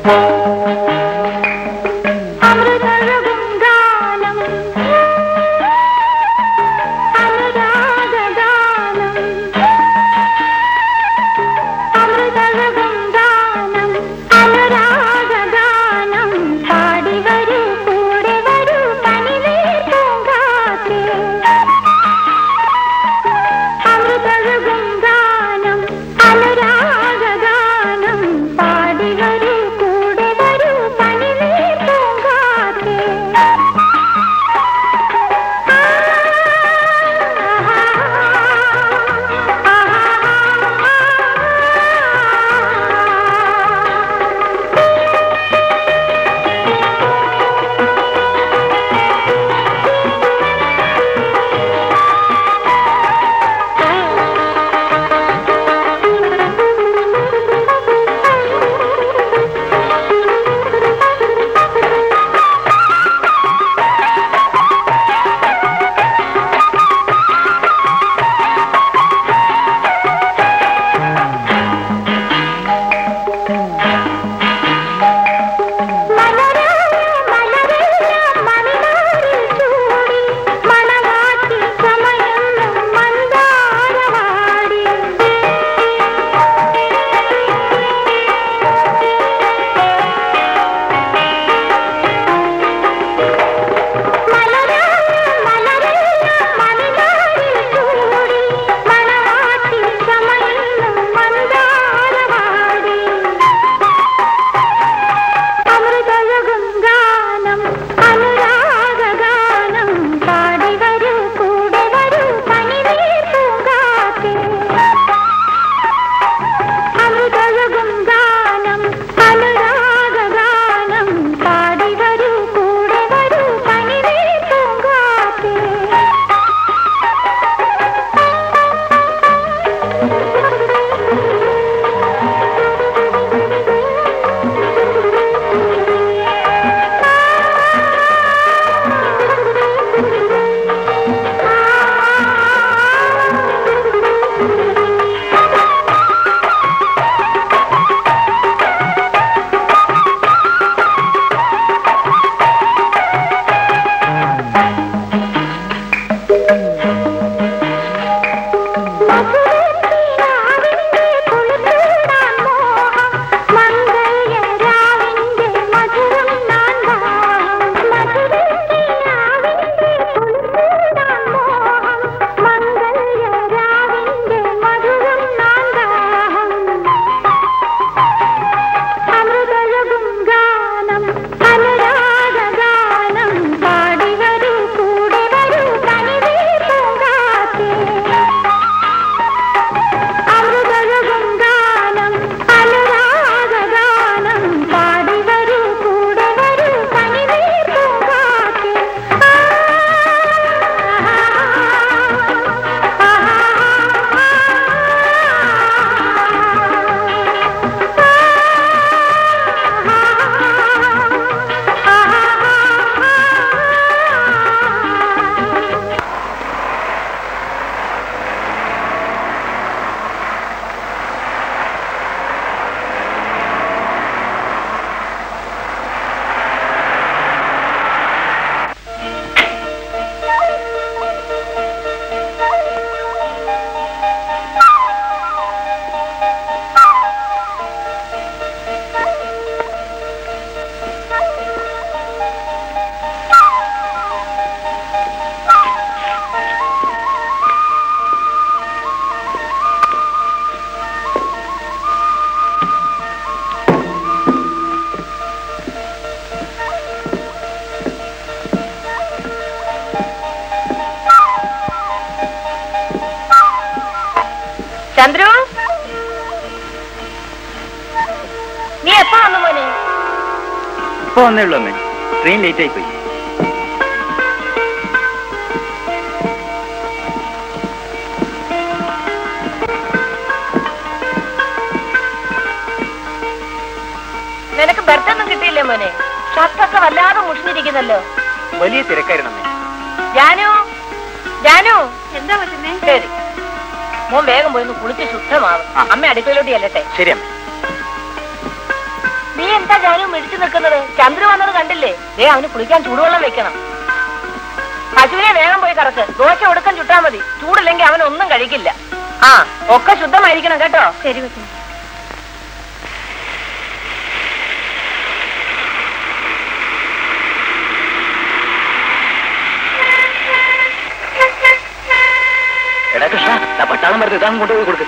അമൃതഴകും ഗാനം അനുരാഗഗാനം അമൃതഴകും ഗാനം അനുരാഗഗാനം പാടി വരൂ കൂടെ വരൂ പനിനീർ പൂങ്കാറ്റേ അമൃതഴകും ഗാനം അനുരാഗഗാനം പാടി വരൂ കൂടെ വരൂ പനിനീർ പൂങ്കാറ്റേ മലരായ മലരെല്ലാം മണിനാരിൽ ചൂടി മണവാട്ടി ചമയുന്നു മന്ദാരവാടി മലരായ മലരെല്ലാം മണിനാരിൽ ചൂടി മണവാട്ടി ചമയുന്നു മന്ദാരവാടി അമൃതഴകും ഗാനം അനുരാഗഗാനം പാടി വരൂ കൂടെ വരൂ പനിനീർ പൂങ്കാറ്റേ അമൃതഴകും ഗാനം അനുരാഗഗാനം പാടി വരൂ കൂടെ വരൂ പനിനീർ പൂങ്കാറ്റേ മധുരത്തിരാവിന്റെ കുളിർച്ചൂടാൻ മോഹം മംഗല്യരാവിന്റെ മധുരം നാൻ ദാഹം മധുരത്തിരാവിന്റെ കുളിർച്ചൂടാൻ മോഹം മംഗല്യരാവിന്റെ മധുരം നാൻ ദാഹം അമൃതഴകും ഗാനം അനുരാഗഗാനം പാടി വരൂ കൂടെ വരൂ കനിവീർ പൂങ്കാറ്റേ അമൃതഴകും ഗാനം അനുരാഗഗാനം പാടി വരൂ കൂടെ വരൂ കനിനീർ പൂങ്കാറ്റേ ചന്ദ്രു നീ എപ്പോ വന്നു മോനെ ഇപ്പൊ വന്നേ ഉള്ളൂ അമ്മേ ട്രെയിൻ ലേറ്റ് ആയി പോയി നിനക്ക് ബർത്തൊന്നും കിട്ടിയില്ലേ മോനെ ഷർട്ടൊക്കെ വല്ലാതെ മുഷിഞ്ഞിരിക്കുന്നല്ലോ വലിയ തിരക്കായിരുന്നു അമ്മേ ജാനു ജാനു എന്താ പറ്റുന്നേ ശരി മോൻ വേഗം പോയി ഒന്ന് കുളിച്ച് ശുദ്ധമാവും ആ. അമ്മ അടുക്കളയിലോട്ട് ചെല്ലട്ടെ ശരി അമ്മേ നീ എന്താ ജാനു മിടിച്ചു നിൽക്കുന്നത് ചന്ദ്രു വന്നത് കണ്ടില്ലേ ദേ അവന് കുളിക്കാൻ ചൂടുവെള്ളം വെക്കണം പശുവിനെ വേഗം പോയി കറക്ക് ദോശ ഒടുക്കം ചുട്ടാ മതി ചൂടില്ലെങ്കിൽ അവൻ ഒന്നും കഴിക്കില്ല ആ ഒക്കെ ശുദ്ധമായിരിക്കണം കേട്ടോ ശരി കൊച്ചിനെ എടാ കൃഷ്ണ ദാ പട്ടാളം വരുന്നത് ഇതാ കൊണ്ടുപോയി കൊടുക്ക്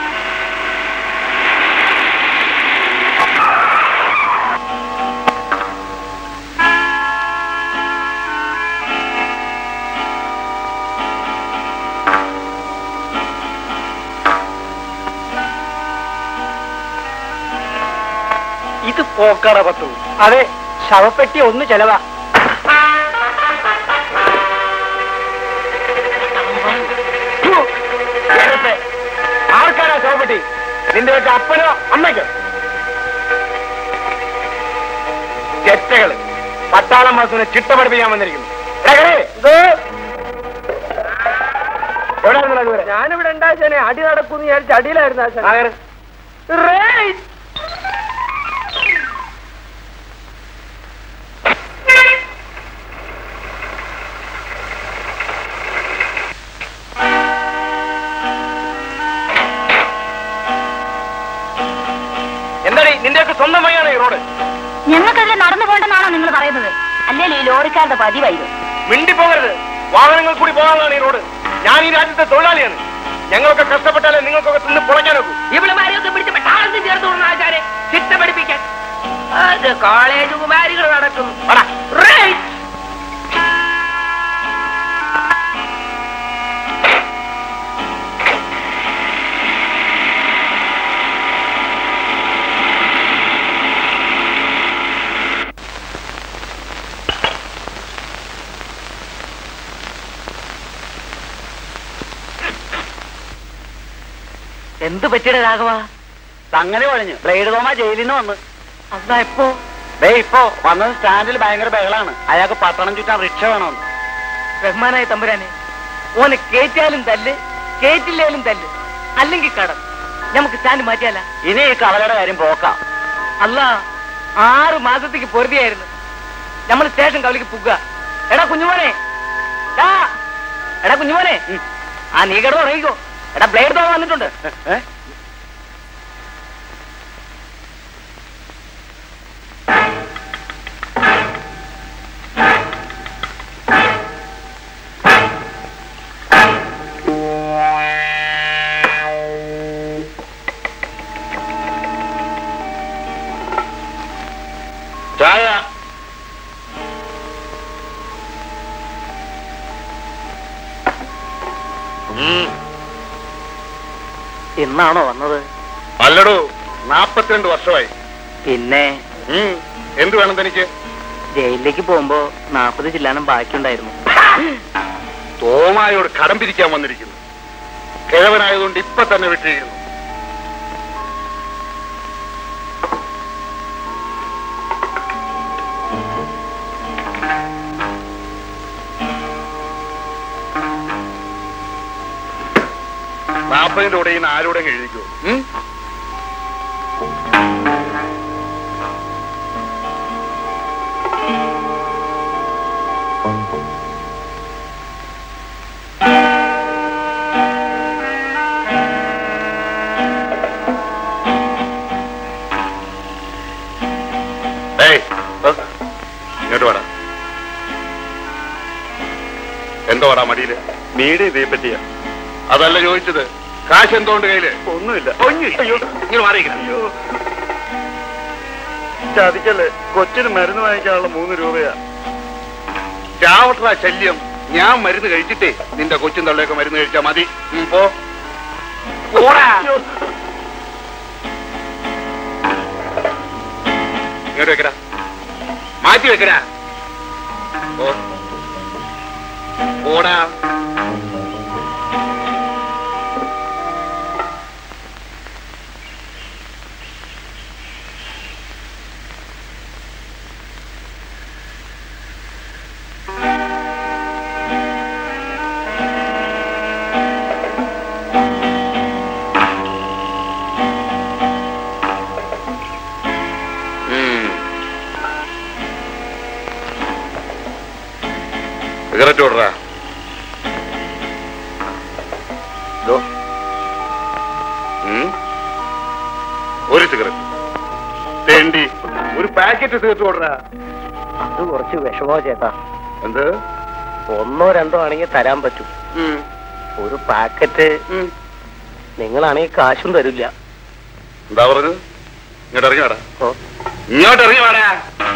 ഇത് പോക്കാട പത്തു അതെ ശവപ്പെട്ടി ഒന്ന് ചെലവാ ആർക്കാരാ ശവപ്പെട്ടി നിന്റെ വെച്ച അപ്പനോ അമ്മയ്ക്കോ ചെറ്റകള് പട്ടാളം മാസത്തിന് ചിട്ട പഠിപ്പിക്കാൻ വന്നിരിക്കുന്നു ഞാനിവിടെ ഉണ്ടാച്ചനെ അടി നടക്കൂന്ന് വിചാരിച്ച അടിയിലായിരുന്നു എന്താടി നിന്റെയൊക്കെ സ്വന്തം വഴിയാണ് ഈ റോഡ് ഞങ്ങൾക്കതിൽ നടന്നു പോകണ്ടെന്നാണോ നിങ്ങൾ പറയുന്നത് അല്ലേ ഈ ലോറിക്കാരുടെ പതിവായിരുന്നു മിണ്ടി പോകരുത് വാഹനങ്ങൾ കൂടി പോകാനുള്ളതാണ് ഈ റോഡ് ഞാൻ ഈ രാജ്യത്തെ തൊഴിലാളിയാണ് ഞങ്ങളൊക്കെ കഷ്ടപ്പെട്ടാലേ നിങ്ങൾക്കൊക്കെ തിന്ന് പൊളയ്ക്കാൻ നോക്കൂ ഇവളുമാരെയൊക്കെ പിടിച്ച് പെട്ടാളത്തിൽ ചേർത്ത് കൊണ്ടു ആചാരെ ചിട്ട പഠിപ്പിക്കാൻ അത് കോളേജ് കുമാരികൾ നടക്കുന്നു റൈറ്റ് എന്ത് പറ്റിയുടെ രാഘവ അങ്ങനെ കുഴഞ്ഞു ബ്ലേഡ് തോമ ജയിലിൽ നിന്ന് വന്ന് അതാ എപ്പോ ദേ ഇപ്പോ വന്നത് സ്റ്റാൻഡിൽ ഭയങ്കര ബഹളാണ് അയാൾക്ക് പട്ടണം ചുറ്റാൻ റിക്ഷ വേണമെന്ന് റഹ്മാനായ തമ്പുരാനെ ഓനെ കേറ്റാലും തല്ല് കേറ്റില്ലേലും തല്ല് അല്ലെങ്കിൽ കടം നമുക്ക് സ്റ്റാൻഡ് മാറ്റിയാല ഇനി ഈ കവലയുടെ കാര്യം പോക്കാം അല്ല ആറ് മാസത്തേക്ക് പൊറുതിയായിരുന്നു നമ്മൾ സ്റ്റേഷൻ കവലിക്ക് പുക എടാ കുഞ്ഞുമോനെ ഡാ. എടാ കുഞ്ഞുമോനെ ആ നീ കിടന്ന് ഉറങ്ങിക്കോ എടാ ബ്ലേഡ് തോന്നാൻ വന്നിട്ടുണ്ട് ഏ? ചായ ഇന്നാണോ വന്നത് അല്ലടോ നാപ്പത്തിരണ്ട് വർഷമായി പിന്നെ ഉം. എന്ത് വേണം തനിക്ക് ജയിലിലേക്ക് പോകുമ്പോ നാപ്പത് ചില്ലാനം ബാക്കിയുണ്ടായിരുന്നു തോമായോട് കടം പിരിക്കാൻ വന്നിരിക്കുന്നു കിഴവനായതുകൊണ്ട് ഇപ്പൊ തന്നെ വിട്ടിരിക്കുന്നു നാപ്പതിന്റെ കൂടെ ഇന്ന് ആരോടെ എഴുതിക്കോ ഉം? ഏയ്, ഏ, ഇങ്ങോട്ട് വാടാ എന്തോ വാടാ മടിയില് മീഡിയ ഇതേ പറ്റിയ അതല്ല ചോദിച്ചത് കാശ് എന്തോണ്ട് കയ്യില് ഒന്നുമില്ല അയ്യോ ഇങ്ങനെ മാറിയിരിക്കണം ചതിക്കല്ലേ കൊച്ചിന് മരുന്ന് വാങ്ങിക്കാനുള്ള മൂന്ന് രൂപയാ ചാവട്ട ശല്യം ഞാൻ മരുന്ന് കഴിച്ചിട്ടേ നിന്റെ കൊച്ചും തള്ളയൊക്കെ മരുന്ന് കഴിച്ചാ മതി ഉം, പോ പോടാ ഇങ്ങോട്ട് വെക്കടാ മാറ്റി വെക്കടാ ഓ ഓടാ ഉം. സിഗരറ്റ് ഓടറാ ഒരു സിഗരറ്റ് തേണ്ടി ഒരു പാക്കറ്റ് സിഗരറ്റ് ഓടറാ അത് കുറച്ച് വിഷമോ ചേട്ടാ എന്ത് ഒന്നോ രണ്ടോ ആണെങ്കിൽ തരാൻ പറ്റും ഉം, ഒരു പാക്കറ്റ് ഉം. നിങ്ങളാണെങ്കിൽ കാശും തരില്ല എന്താ പറഞ്ഞത് ഇങ്ങോട്ട് ഇറങ്ങി വേടാ ഓ ഇങ്ങോട്ട് ഇറങ്ങി വേടാ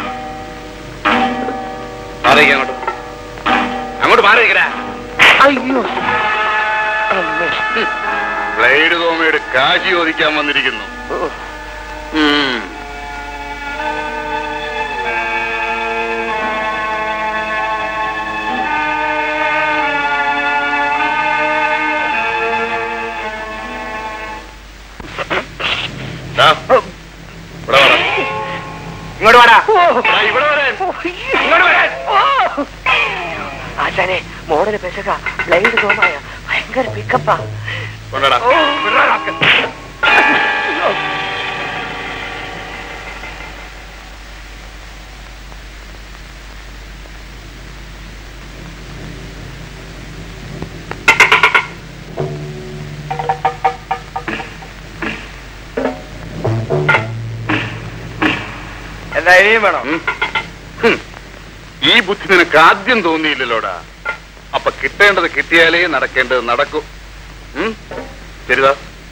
മാറിയിക്ക അങ്ങോട്ട് അങ്ങോട്ട് മാറിയിക്കടാ അയ്യോ അമ്മേ. ബ്ലേഡ് തോമയുടെ കാശി ചോദിക്കാൻ വന്നിരിക്കുന്നു ഓ. ഉം. ദാ, ഇവിടെ വാടാ. ഇങ്ങോട്ട് വാടാ ദാ, ഇവിടെ വരാൻ. ഇങ്ങോട്ട് വരാൻ ആശാനെ മോഡല് പെശക ബ്ലൈഡ് തോമായ ഭയങ്കര പിക്കപ്പാ കൊണ്ടുവാടാ. എന്താ ഇനിയും വേണം ഉം. ഹും. ഈ ബുദ്ധി നിനക്ക് ആദ്യം തോന്നിയില്ലല്ലോടാ അപ്പൊ കിട്ടേണ്ടത് കിട്ടിയാലേ നടക്കേണ്ടത് നടക്കൂ ഉം? ശരിതാ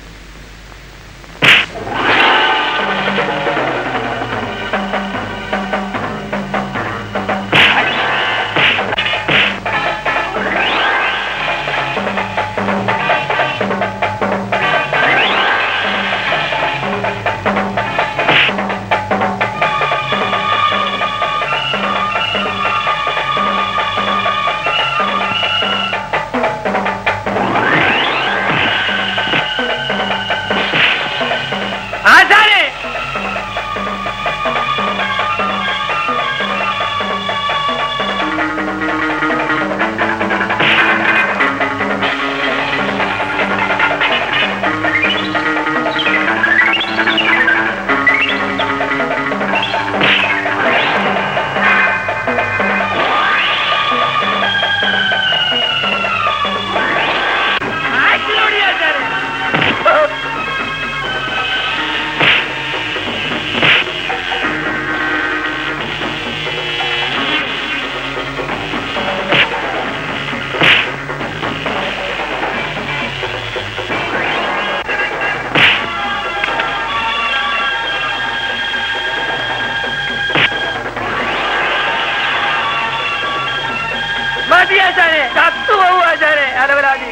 ആശാനെ മതി ആശാനെ ചത്തുപോകും ആശാനെ അലവരാതി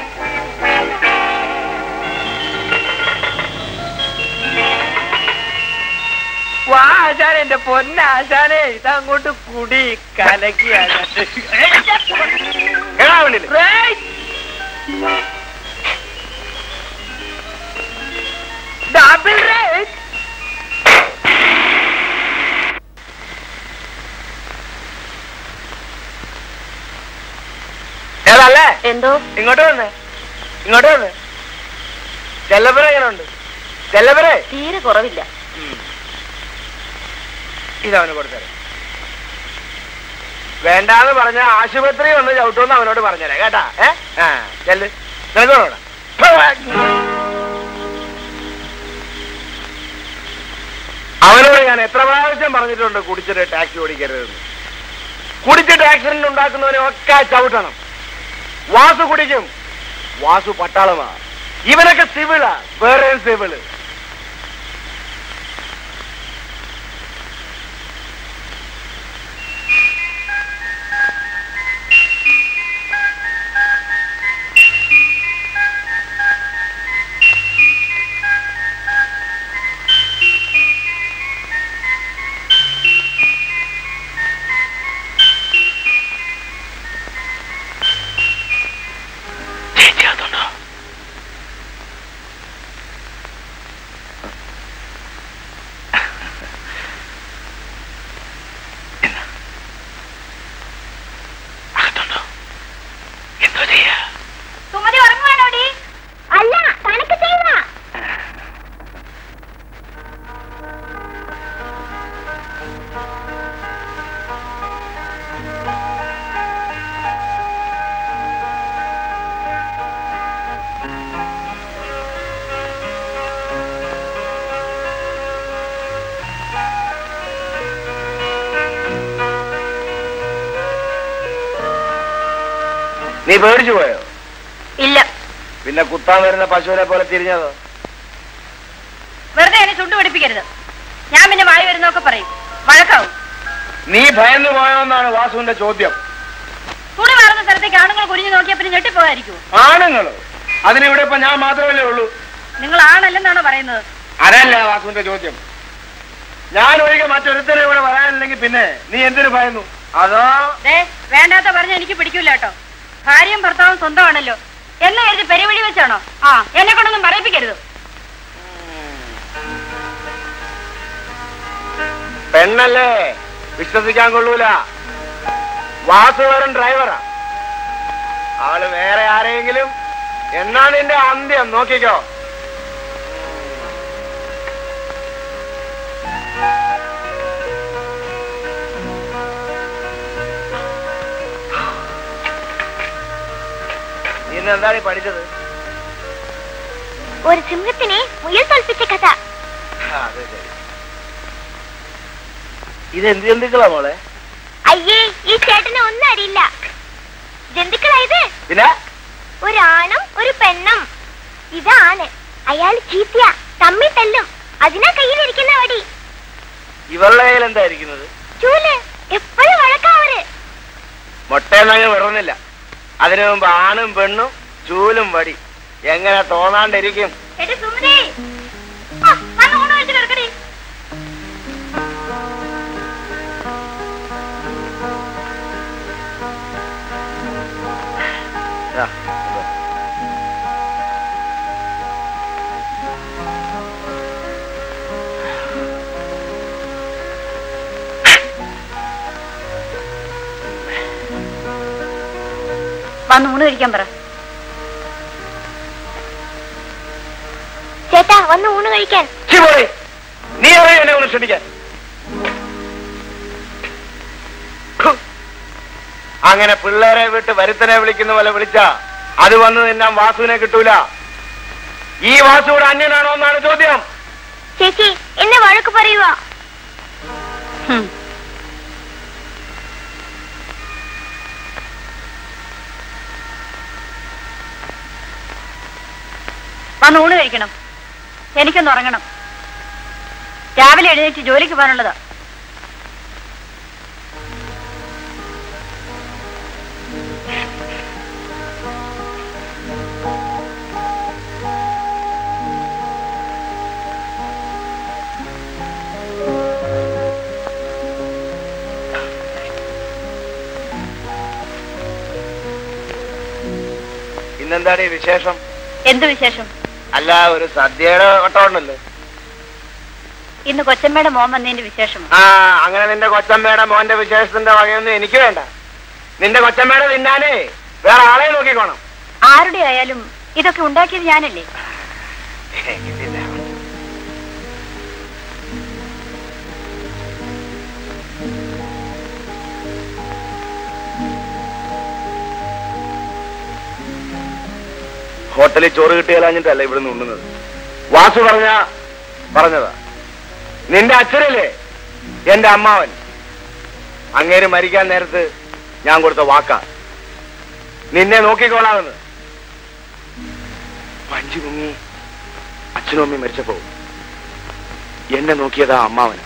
വാ ആശാനെ എന്റെ പൊന്ന ആശാനെ ഇതങ്ങോട്ട് കുടി കലക്കി ഡബിൾ റേറ്റ് ഏതല്ലേ എന്തോ ഇങ്ങോട്ട് വന്നേ ഇങ്ങോട്ട് വന്നേ ചെല്ലപ്പുര എങ്ങനെ ഉണ്ട് ചെല്ലപ്പുര തീരെ കുറവില്ല ഇതവന് കൊടുത്തരാം വേണ്ടാന്ന് പറഞ്ഞ ആശുപത്രി വന്ന് ചവിട്ടുമെന്ന് അവനോട് പറഞ്ഞുതരാം കേട്ടാ ഏ ആ ചെല്ല് നിനക്ക് വേണോടാ? അവനോട് ഞാൻ എത്ര പ്രാവശ്യം പറഞ്ഞിട്ടുണ്ട് കുടിച്ചിട്ട് ടാക്സി ഓടിക്കരുതെന്ന് കുടിച്ചിട്ട് ആക്സിഡന്റ് ഉണ്ടാക്കുന്നവനെ ഒക്കെ ചവിട്ടണം വാസു കുടിക്കും വാസു പട്ടാളമാ ഇവനൊക്കെ സിവിളാ വേറെ സിവിള് നീ പേടിച്ചു പോയോ ഇല്ല പിന്നെ കുത്താൻ വരുന്ന പശുവിനെ പോലെ തിരിഞ്ഞതോ വെറുതെ എന്നെ ചുണ്ടു പിടിപ്പിക്കരുത് ഞാൻ പിന്നെ വായി വരുന്നൊക്കെ പറയും വഴക്കാവും നീ ഭയന്നു പോയോന്നാണ് വാസുവിന്റെ ചോദ്യം തുണി മാറുന്ന സ്ഥലത്തേക്ക് ആണുങ്ങൾ കുനിഞ്ഞു നോക്കിയാൽ പിന്നെ ഞെട്ടിപ്പോകായിരിക്കും ആണുങ്ങളോ അതിനിവിടെ ഇപ്പൊ ഞാൻ മാത്രമല്ലേ ഉള്ളൂ നിങ്ങൾ ആണല്ലെന്നാണോ പറയുന്നത് അതല്ല വാസുവിന്റെ ചോദ്യം ഞാൻ ഒഴികെ മറ്റൊരുത്തരെ ഇവിടെ വരാനില്ലെങ്കിൽ പിന്നെ നീ എന്തിനു ഭയന്നു അതോ ദേ വേണ്ടാത്ത പറഞ്ഞ എനിക്ക് പിടിക്കൂല കേട്ടോ ഭാര്യയും ഭർത്താവും സ്വന്തമാണല്ലോ എന്ന് കരുതി പെരുവഴി വെച്ചാണോ ആ എന്നെ കൊണ്ടൊന്നും പറയിപ്പിക്കരുത് പെണ്ണല്ലേ വിശ്വസിക്കാൻ കൊള്ളൂല വാസു വെറും ഡ്രൈവറാ ആള് വേറെ ആരെങ്കിലും എന്നാ നിന്റെ അന്ത്യം നോക്കിക്കോ നീ ഇന്ന് എന്താണ് ഈ പഠിച്ചത് ഒരു സിംഹത്തിനെ മുയൽ തോൽപ്പിച്ച കഥ ആ, അതെ ശരി ഇത് എന്ത് ജന്തുക്കളാ മോളെ അയ്യേ ഈ ചേട്ടനെ ഒന്നും അറിയില്ല ജന്തുക്കളായത് പിന്നെ ഒരാണും ഒരു പെണ്ണും ഇതാണ് അയാൾ ചീത്തയാ തമ്മി തല്ലും അതിനാ കയ്യിലിരിക്കുന്ന വടി ഇവളുടെ കയ്യിൽ എന്തായിരിക്കുന്നത് ചൂല് എപ്പോഴും വഴക്കാവര് മുട്ടയെന്നങ്ങ് വിടുന്നില്ല അതിനു മുമ്പ് ആണും പെണ്ണും ചൂലും വടി എങ്ങനെ തോന്നാണ്ടിരിക്കും എടി സുമതി ആ, വന്ന് ഊണ് കഴിച്ച് കിടക്കടി ആ, വന്ന് ഊണ് കഴിക്കാൻ പറ ചേട്ടാ വന്ന് ഊണ് കഴിക്കാൻ ഛി, പോടി. നീ അറിയോ എന്നെ ഒന്ന് ക്ഷണിക്കാൻ ഹു. അങ്ങനെ പിള്ളേരെ വിട്ട് വരുത്തനെ വിളിക്കുന്ന പോലെ വിളിച്ച അത് വന്ന് നിന്നാൻ വാസുവിനെ കിട്ടൂല ഈ വാസുവിടെ അന്യനാണോ എന്നാണ് ചോദ്യം ചേച്ചി എന്നെ വഴക്ക് പറയുക ഹും. വന്ന് ഊണ് കഴിക്കണം എനിക്കൊന്ന് ഉറങ്ങണം രാവിലെ എഴുന്നേറ്റ് ജോലിക്ക് പോകാനുള്ളതാ ഇന്നെന്താണ് ഈ വിശേഷം എന്ത് വിശേഷം അല്ല ഒരു സദ്യയുടെ വട്ടമുണ്ടല്ലോ ഇന്ന് കൊച്ചമ്മയുടെ മോൻ വന്നതിന്റെ വിശേഷം ആ അങ്ങനെ നിന്റെ കൊച്ചമ്മയുടെ മോന്റെ വിശേഷത്തിന്റെ വകയൊന്നും എനിക്ക് വേണ്ട നിന്റെ കൊച്ചമ്മയുടെ തിന്നാനേ വേറെ ആളെ നോക്കിക്കോണം ആരുടെ ആയാലും ഇതൊക്കെ ഉണ്ടാക്കിയത് ഞാനല്ലേ ഹോട്ടലിൽ ചോറ് കിട്ടിയാലഞ്ഞിട്ടല്ല ഇവിടുന്ന് ഉണ്ണുന്നത് വാസു പറഞ്ഞ പറഞ്ഞതാ നിന്റെ അച്ഛനല്ലേ എന്റെ അമ്മാവൻ അങ്ങേര് മരിക്കാൻ നേരത്ത് ഞാൻ കൊടുത്ത വാക്കാ നിന്നെ നോക്കിക്കോളാമെന്ന് പഞ്ചു മുങ്ങി അച്ഛനും അമ്മയും മരിച്ചപ്പോ എന്നെ നോക്കിയതാ അമ്മാവന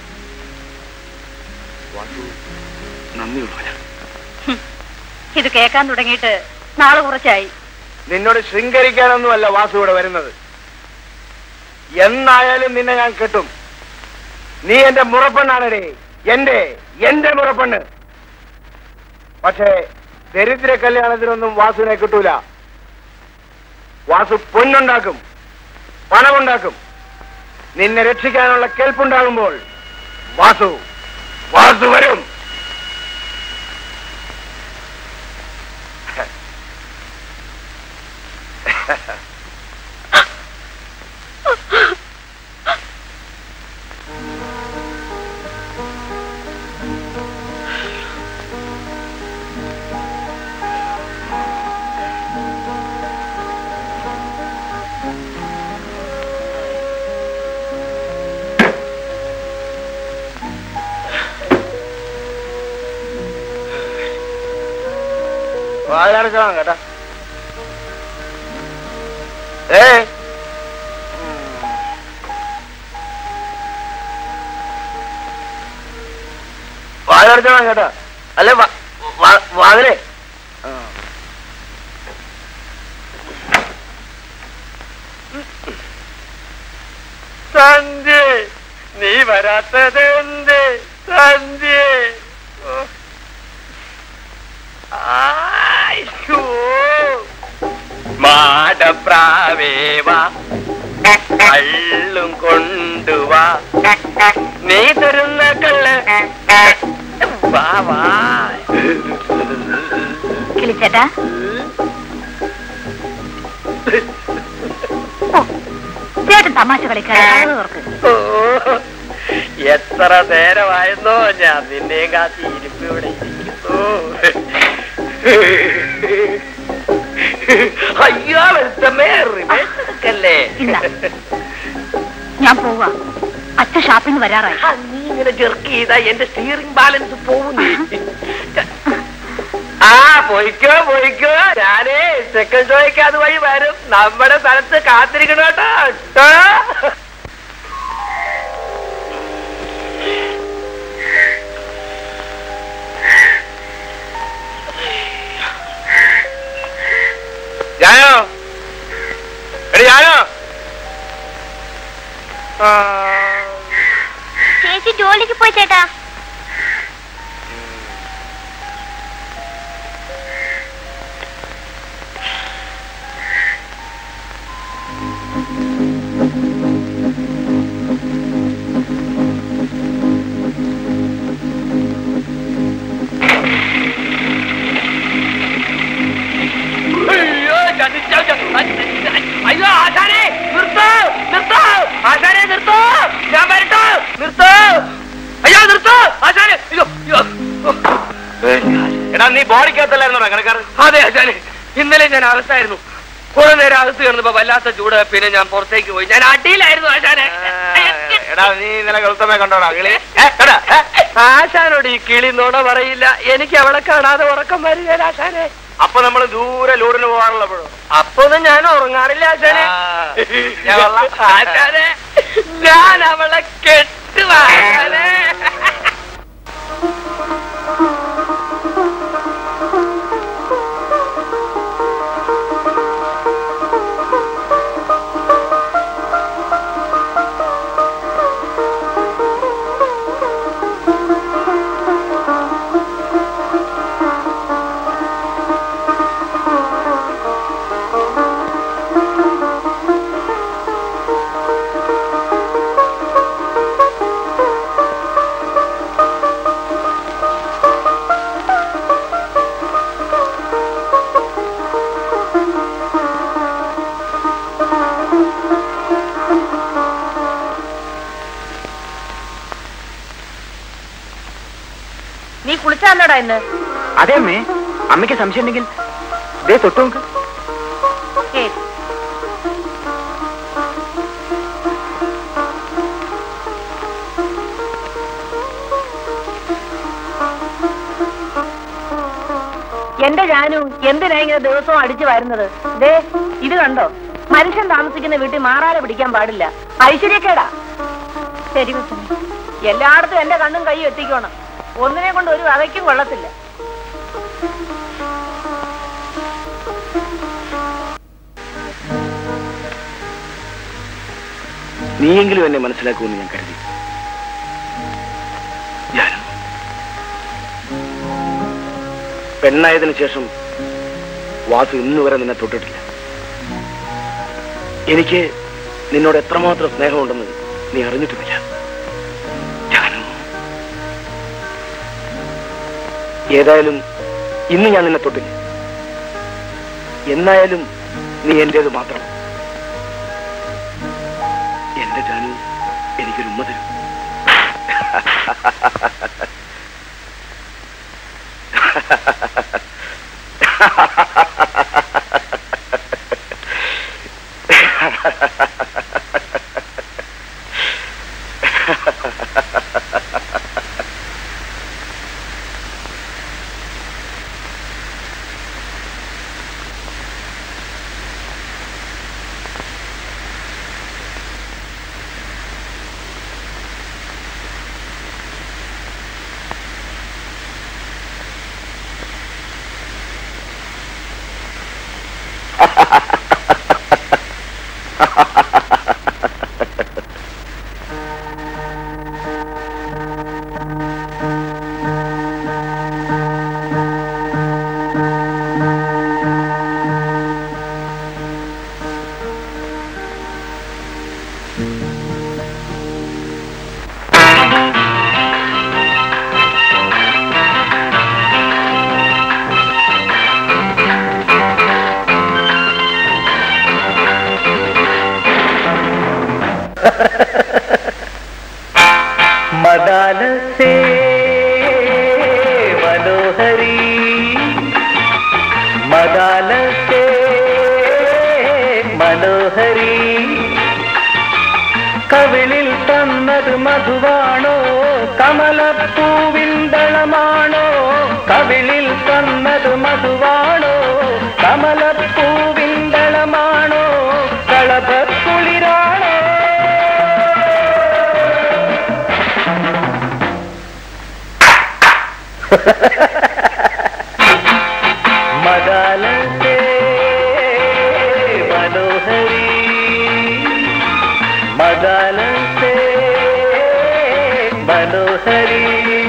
വാസു നന്ദിയുള്ളവനാ ഇത് കേൾക്കാൻ തുടങ്ങിയിട്ട് നാളെ കുറച്ചായി നിന്നോട് ശൃംഗരിക്കാനൊന്നുമല്ല വാസു ഇവിടെ വരുന്നത് എന്നായാലും നിന്നെ ഞാൻ കെട്ടും നീ എന്റെ മുറപ്പെണ്ണാണേ എന്റെ എന്റെ മുറപ്പെണ്ണ് പക്ഷേ ദരിദ്ര കല്യാണത്തിനൊന്നും വാസുവിനെ കിട്ടൂല വാസു പൊന്നുണ്ടാക്കും പണമുണ്ടാക്കും നിന്നെ രക്ഷിക്കാനുള്ള കേൾപ്പുണ്ടാകുമ്പോൾ വാസു വാസു വരും വാതിലടച്ചോളാം കേട്ടാ ഏ വാതിലടച്ചോളാം കേട്ടാ അല്ലെ വാ- വാ- വാതിലേ ആ. സന്ധ്യ നീ വരാത്തത് എന്ത് സന്ധ്യ മാടപ്രാവേവാ കള്ളും കൊണ്ടുവാ നീ തരുന്ന കള്ള് വാ വാ കിളിച്ചേട്ടാ ഓ, ചേട്ടൻ തമാശ കളിക്കാതെ ഓർക്ക് ഓ, എത്ര നേരമായിരുന്നോ ഞാൻ നിന്നെയും കാത്തി ഇരിപ്പിവിടെ ഇരിക്കുന്നു അയ്യോ വെളുത്തമ്മേ റിവേഴ്സ് എടുക്കല്ലേ ഇല്ല. ഞാൻ പോവാ അച്ഛൻ ഷാപ്പിംഗ് വരാറായി ആ, നീ ഇങ്ങനെ ജെർക്ക് ചെയ്താ എന്റെ സ്റ്റിയറിംഗ് ബാലൻസ് പോകുന്നേ ആ പോയിക്കോ പോയിക്കോ ഞാനേ സെക്കൻഡ് ഷോയ്ക്ക് അതുവഴി വരും നമ്മുടെ സ്ഥലത്ത് കാത്തിരിക്കണം കേട്ടോ കേട്ടോ? ജാനോ എടി ജാനോ ആ ചേച്ചി ജോലിക്ക് പോയി ചേട്ടാ അയ്യോ ചതിച്ചോ, ച- അയ്യോ ആശാനെ നിർത്തോ നിർത്തോ ആശാനെ നിർത്തോ ഞാൻ വരട്ടോ നിർത്തോ അയ്യോ നിർത്തോ ആശാനെ അയ്യോ അയ്യോ എടാ നീ ബോഡിക്കകത്തല്ലായിരുന്നോ കിടക്കാറ് അതെ ആശാനെ ഇന്നലെ ഞാൻ അകത്തായിരുന്നു കുറെ നേരം അകത്ത് കിടന്നപ്പോ വല്ലാത്ത ചൂട് പിന്നെ ഞാൻ പുറത്തേക്ക് പോയി ഞാൻ അടിയിലായിരുന്നു ആശാനെ എടാ നീ ഇന്നലെ ഗൗതമെ കണ്ടോടാ കിളി ആശാനോട് ഈ കിളി നോട പറയില്ല എനിക്ക് അവളെ കാണാതെ ഉറക്കം വരില്ല ആശാനെ അപ്പൊ നമ്മൾ ദൂരെ ലോഡിന് പോകാറുള്ളപ്പോഴോ അപ്പൊ ഒന്നും ഞാൻ ഉറങ്ങാറില്ല ആശാനെ ആശാനെ ഞാൻ അവളെ കെട്ടുവാ ആശാനെ നീ കുളിച്ചാന്നോടാ ഇന്ന് അതെ അമ്മേ അമ്മയ്ക്ക് സംശയം ഉണ്ടെങ്കിൽ ദേ തൊട്ടു നോക്ക് ഏയ്, എന്റെ ജാനു എന്തിനാ ഇങ്ങനെ ദിവസവും അടിച്ചു വരുന്നത് ദേ ഇത് കണ്ടോ മനുഷ്യൻ താമസിക്കുന്ന വീട്ടിൽ മാറാലെ പിടിക്കാൻ പാടില്ല ഐശ്വര്യക്കേടാ ശരി എല്ലായിടത്തും എന്റെ കണ്ണും കൈയും എത്തിക്കണം ഒന്നിനെ കൊണ്ട് ഒരു വകയ്ക്കും കൊള്ളത്തില്ല നീയെങ്കിലും എന്നെ മനസ്സിലാക്കുമെന്ന് ഞാൻ കരുതി ഞാനും പെണ്ണായതിനു ശേഷം വാസു ഇന്ന് വരെ നിന്നെ തൊട്ടിട്ടില്ല എനിക്ക് നിന്നോട് എത്രമാത്രം സ്നേഹമുണ്ടെന്ന് നീ അറിഞ്ഞിട്ടുമില്ല ഞാനും ഏതായാലും ഇന്ന് ഞാൻ നിന്നെ തൊട്ടില്ല എന്നായാലും നീ എന്റേത് മാത്രം എന്റെ ജാനു എനിക്കൊരു ഉമ്മ തരും മധുവാണോ കമലപ്പൂവിന്തളമാണോ കവിളിൽ തന്നത് മധുവാണോ കമലപ്പൂവിന്തളമാണോ കളഭക്കുളിരാണോ മദാലത്തെ മനോഹരി മദാലത്തെ മനോഹരി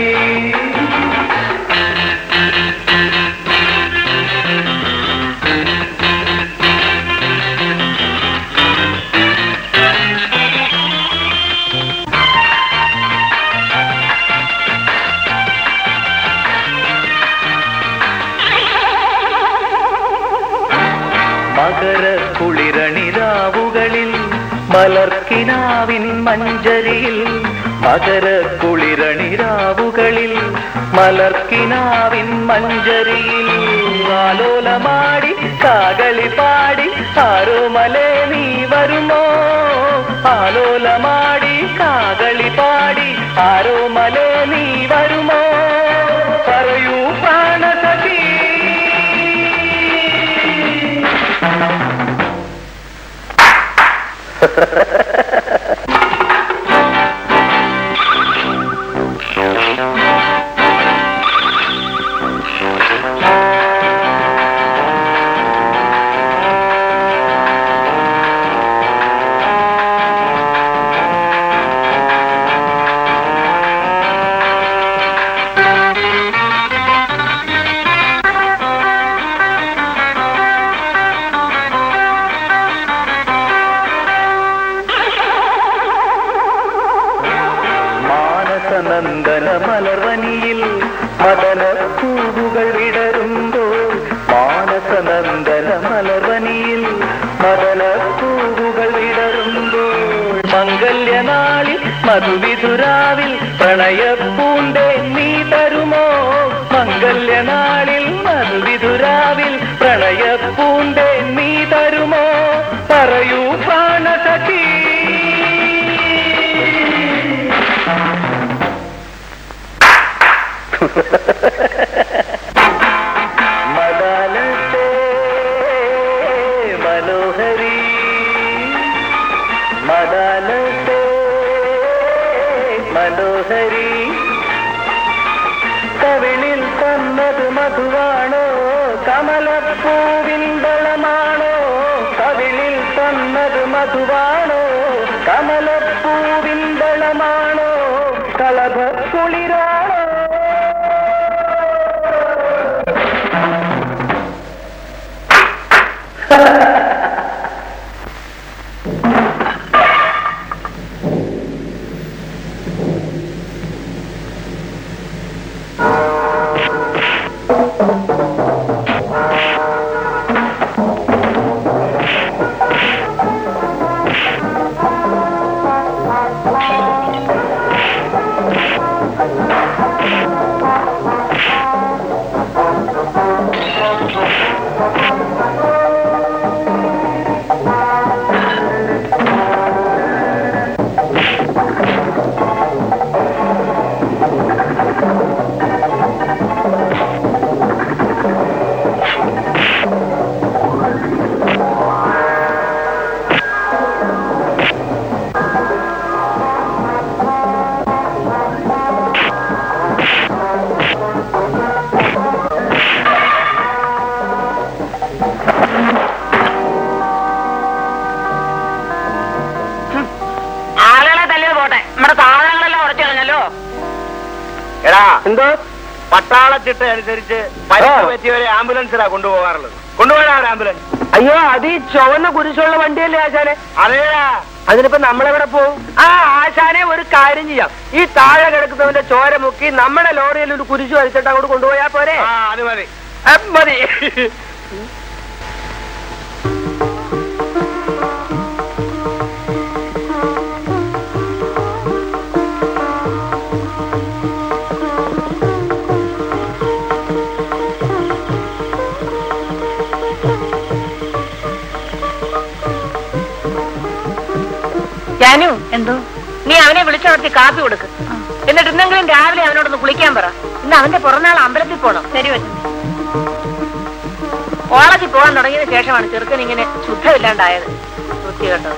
മകര കുളിരണിരാവുകളിൽ മലർക്കിനാവിൻ മഞ്ചരിയിൽ മകര കുളിരണിരാവുകളിൽ മലർക്കിനാവിൻ മഞ്ചരിയിൽ ആലോലമാടി കാകളി പാടി ആരോമലേ നീ വരുമോ ആലോലമാടി കാകളി പാടി ആരോമലേ നീ വരുമോ പറയൂ പ്രാണസഖി മാനസനന്ദന മലർവനിയിൽ മദന പൂവുകൾ വിടരുമ്പോൾ മാനസനന്ദന മലർവനിയിൽ മദന പൂവുകൾ വിടരുമ്പോൾ മംഗല്യനാളിൽ മധുവിധുരാവിൽ പ്രണയപ്പൂണ്ടേ നീ തരുമോ മംഗല്യനാളിൽ മധുവിധുരാവിൽ പ്രണയപ്പൂണ്ടേ നീ തരുമോ പറയൂ പ്രാണസഖി മദാലത്തെ മനോഹരി മദാലത്തെ മനോഹരി കവിളിൽ തന്നത് മധുവാണോ കമലപ്പൂവിന്തളമാണോ കവിളിൽ തന്നത് മധുവാണോ കമലപ്പൂവിന്തളമാണോ കളഭക്കുളിരാണോ ആളുകളെ തല്ലിയത് പോട്ടെ നമ്മുടെ സാധനങ്ങളെല്ലാം ഉടച്ചു കളഞ്ഞല്ലോ എടാ എന്തോ പട്ടാളച്ചിട്ട അനുസരിച്ച് പരിക്ക് ആ. പറ്റിയവരെ ആംബുലൻസിലാ കൊണ്ടുപോകാറുള്ളത് കൊണ്ടുപോകാൻ ഒരു ആംബുലൻസ് അയ്യോ അത് ഈ ചുവന്ന കുരിശുള്ള വണ്ടിയല്ലേ ആശാനെ അതേടാ അതിനിപ്പോ നമ്മളെവിടെ പോവും ആ ആശാനെ ഒരു കാര്യം ചെയ്യാം ഈ താഴെ കിടക്കുന്നവന്റെ ചോര മുക്കി നമ്മുടെ ലോറിയിൽ ഒരു കുരിശു വലിച്ചിട്ട് അങ്ങോട്ട് കൊണ്ടുപോയാ പോരെ ആ അത് മതി ആ, മതി ജാനു എന്തോ നീ അവനെ വിളിച്ചുണർത്തി കാപ്പി കൊടുക്ക് എന്നിട്ട് ഇന്നെങ്കിലും രാവിലെ അവനോടൊന്ന് കുളിക്കാൻ പറ ഇന്ന് അവന്റെ പുറന്നാൾ അമ്പലത്തിൽ പോണം ശരി വച്ചു കോളേജിൽ പോകാൻ തുടങ്ങിയതിന് ശേഷമാണ് ചെറുക്കൻ ഇങ്ങനെ ശുദ്ധമില്ലാണ്ടായത് വൃത്തി കേട്ടോ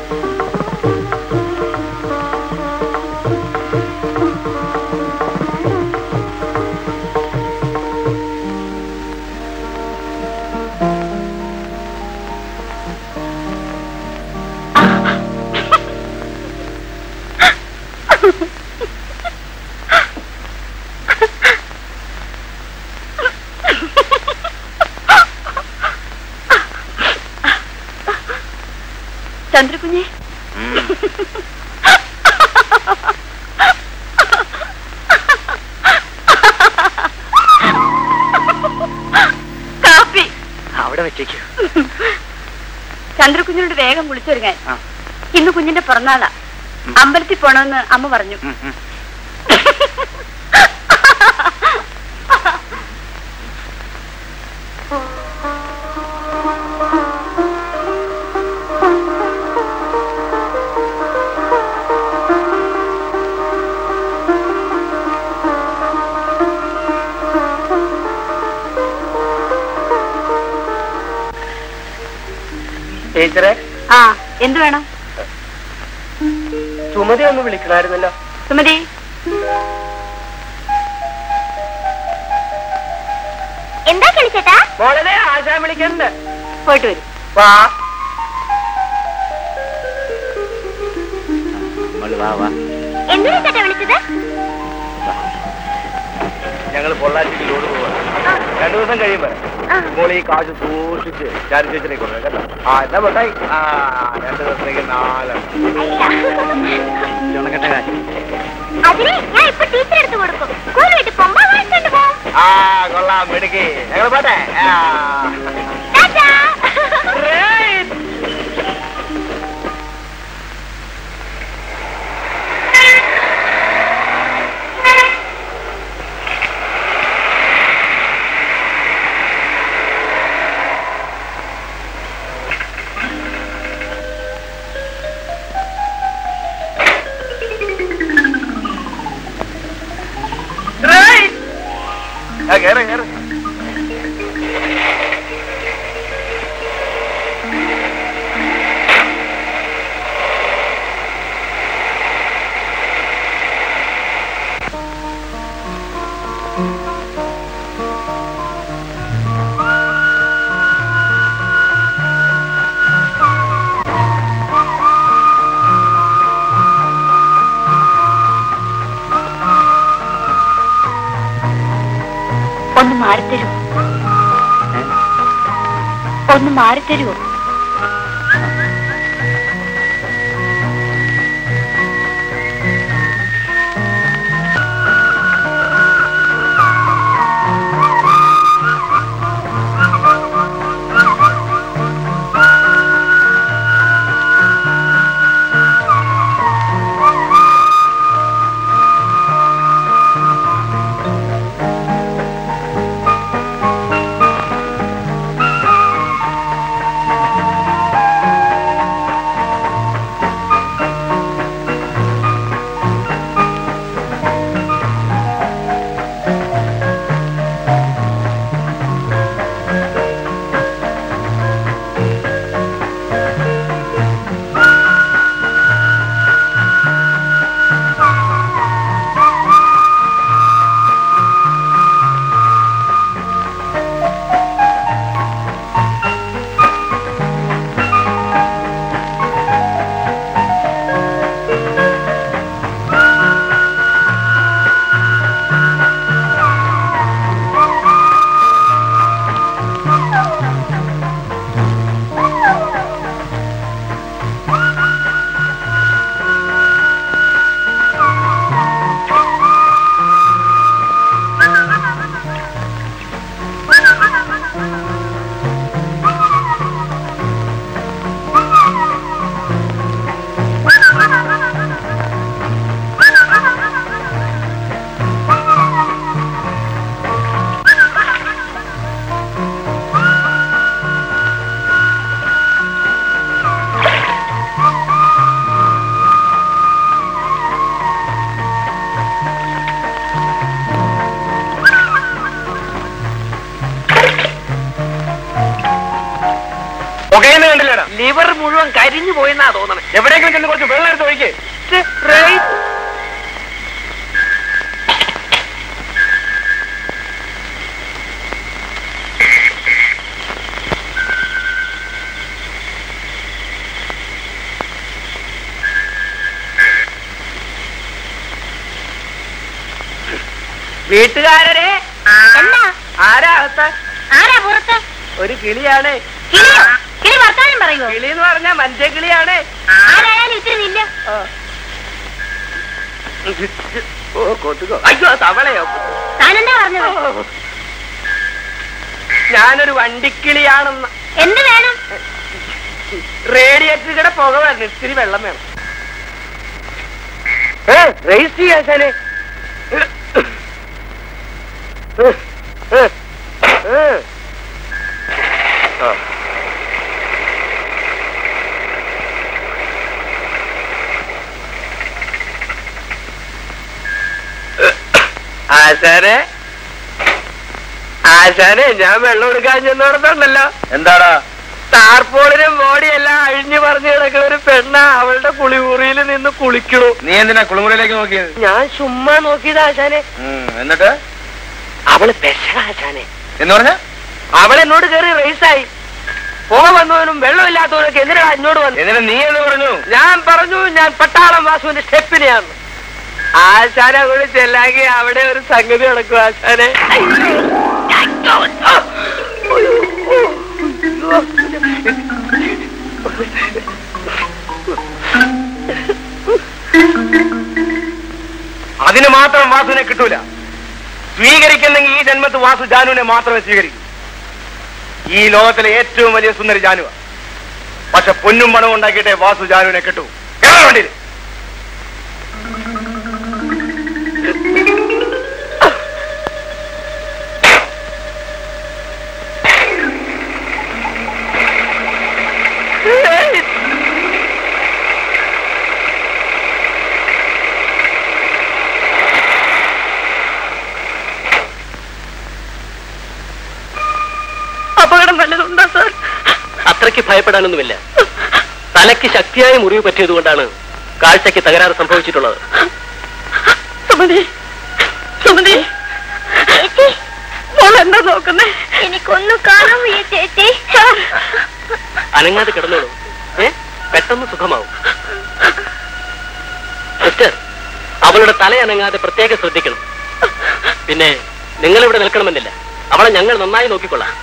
ചന്ദ്രകുഞ്ഞെ കാപ്പി അവിടെ വെച്ചേക്കൂ ചന്ദ്രകുഞ്ഞിനോട് വേഗം വിളിച്ചൊരുങ്ങാൻ ആ. ഇന്ന് കുഞ്ഞിന്റെ പിറന്നാളാ അമ്പലത്തിൽ പോണമെന്ന് അമ്മ പറഞ്ഞു ഉം, ഉം. ടീച്ചറെ ആ എന്ത് വേണം സുമതി ഒന്ന് വിളിക്കണമായിരുന്നല്ലോ സുമതി എന്താ കളിച്ചേട്ടാ മോളെ ആശാൻ വിളിക്കണ്ട് പോയിട്ട് വരും വാ മോള് വാ വാ എന്തിനാ ചേട്ടാ വിളിച്ചത് ഞങ്ങൾ പൊള്ളാച്ചിക്ക് ലോഡ് പോവാ രണ്ടു ദിവസം കഴിയുമ്പോ ആ. മോൾ ഈ കാശ് സൂക്ഷിച്ച് ചാരി ചേച്ചിനെ കൊടുക്കാം കേട്ടോ ആ എന്നാ പൊട്ടായി ആ രണ്ടു ദിവസത്തേക്ക് നാലെണ്ണം ചുണക്കട്ട കാശ് അതിന് ഞാൻ ഇപ്പൊ ടീച്ചർ എടുത്ത് കൊടുക്കും സ്കൂൾ വിട്ട് പോകുമ്പോ വാങ്ങിച്ചോണ്ട് പോവും ആ കൊള്ളാം മിടുക്കി ഞങ്ങൾ പോട്ടെ ആ ടാറ്റാ. ആ, കേറ് കേറ് ഒന്ന് മാറിത്തരുമോ ഒന്ന് മാറിത്തരുമോ ആ പുകയെന്ന് കണ്ടില്ലടാ ലിവർ മുഴുവൻ കരിഞ്ഞു പോയെന്നാ തോന്നണേ എവിടെയെങ്കിലും ചെന്ന് കുറച്ച് വെള്ളം എടുത്ത് ഒഴിക്കേ വീട്ടുകാരരെ എന്താ ആരാ അകത്ത് ആരാ പുറത്ത് ഒരു കിളിയാണ് കിളിയോ കിളി വർത്താനം പറയുമോ കിളി എന്ന് പറഞ്ഞാൽ മനുഷ്യ കിളിയാണ് ആരായാലും ഇത്തിരി നില്ല ഓ കൊതുകോ അയ്യോ തവളയോ താനെന്താ പറഞ്ഞത് ഞാനൊരു വണ്ടിക്കിളിയാണെന്ന് എന്ത് വേണം റേഡിയേറ്ററുടെ പുക വരണം ഇത്തിരി വെള്ളം വേണം റേസ് ചെയ്യാശാനെ ആശാനെ ആശാനെ ഞാൻ വെള്ളം എടുക്കാൻ ചെന്നോടത്തുണ്ടല്ലോ എന്താടാ ടാർപോളിനും ബോഡിയെല്ലാം അഴിഞ്ഞു പറഞ്ഞു കിടക്കുന്ന ഒരു പെണ്ണ അവളുടെ കുളിമുറിയിൽ നിന്ന് കുളിക്കണു നീ എന്തിനാ കുളിമുറിയിലേക്ക് നോക്കിയത് ഞാൻ ചുമ്മാ നോക്കിയത് ആശാനെ ഉം, എന്നിട്ട് അവള് പെശക ആശാനെ എന്ന് പറഞ്ഞ അവൾ എന്നോട് കയറി റേസായി പോ വന്നവനും വെള്ളമില്ലാത്തവനൊക്കെ എന്തിനാ എന്നോട് വന്നു എന്നിട്ട് നീ എന്ന് പറഞ്ഞു ഞാൻ പറഞ്ഞു ഞാൻ പട്ടാളം വാസുവിന്റെ സ്റ്റെപ്പിനെയാണ് ആശാനെ അങ്ങോട്ട് ചെല്ലാങ്കി അവിടെ ഒരു സംഗതി നടക്കും ആശാനെ അതിന് മാത്രം വാസുവിനെ കിട്ടൂല സ്വീകരിക്കുന്നെങ്കിൽ ഈ ജന്മത്ത് വാസു ജാനുവിനെ മാത്രമേ സ്വീകരിക്കൂ ഈ ലോകത്തിലെ ഏറ്റവും വലിയ സുന്ദരി ജാനുവ പക്ഷെ പൊന്നും പണവും ഉണ്ടാക്കിയിട്ടേ വാസു ജാനുവിനെ കിട്ടൂ കേരള വണ്ടിയിൽ അപകടം വല്ലതുണ്ടോ സാർ അത്രയ്ക്ക് ഭയപ്പെടാനൊന്നുമില്ല തലയ്ക്ക് ശക്തിയായ മുറിവ് പറ്റിയതുകൊണ്ടാണ് കാഴ്ചയ്ക്ക് തകരാറ് സംഭവിച്ചിട്ടുള്ളത് സുമതി സുമതി ചേച്ചി മോൾ എന്താ നോക്കുന്നേ എനിക്കൊന്നും കാണാൻ വയ്യ ചേച്ചി അനങ്ങാതെ കിടന്നോളൂ ഏ പെട്ടെന്ന് സുഖമാവും സിസ്റ്റർ അവളുടെ തല അനങ്ങാതെ പ്രത്യേകം ശ്രദ്ധിക്കണം പിന്നെ നിങ്ങൾ ഇവിടെ നിൽക്കണമെന്നില്ല അവളെ ഞങ്ങൾ നന്നായി നോക്കിക്കൊള്ളാം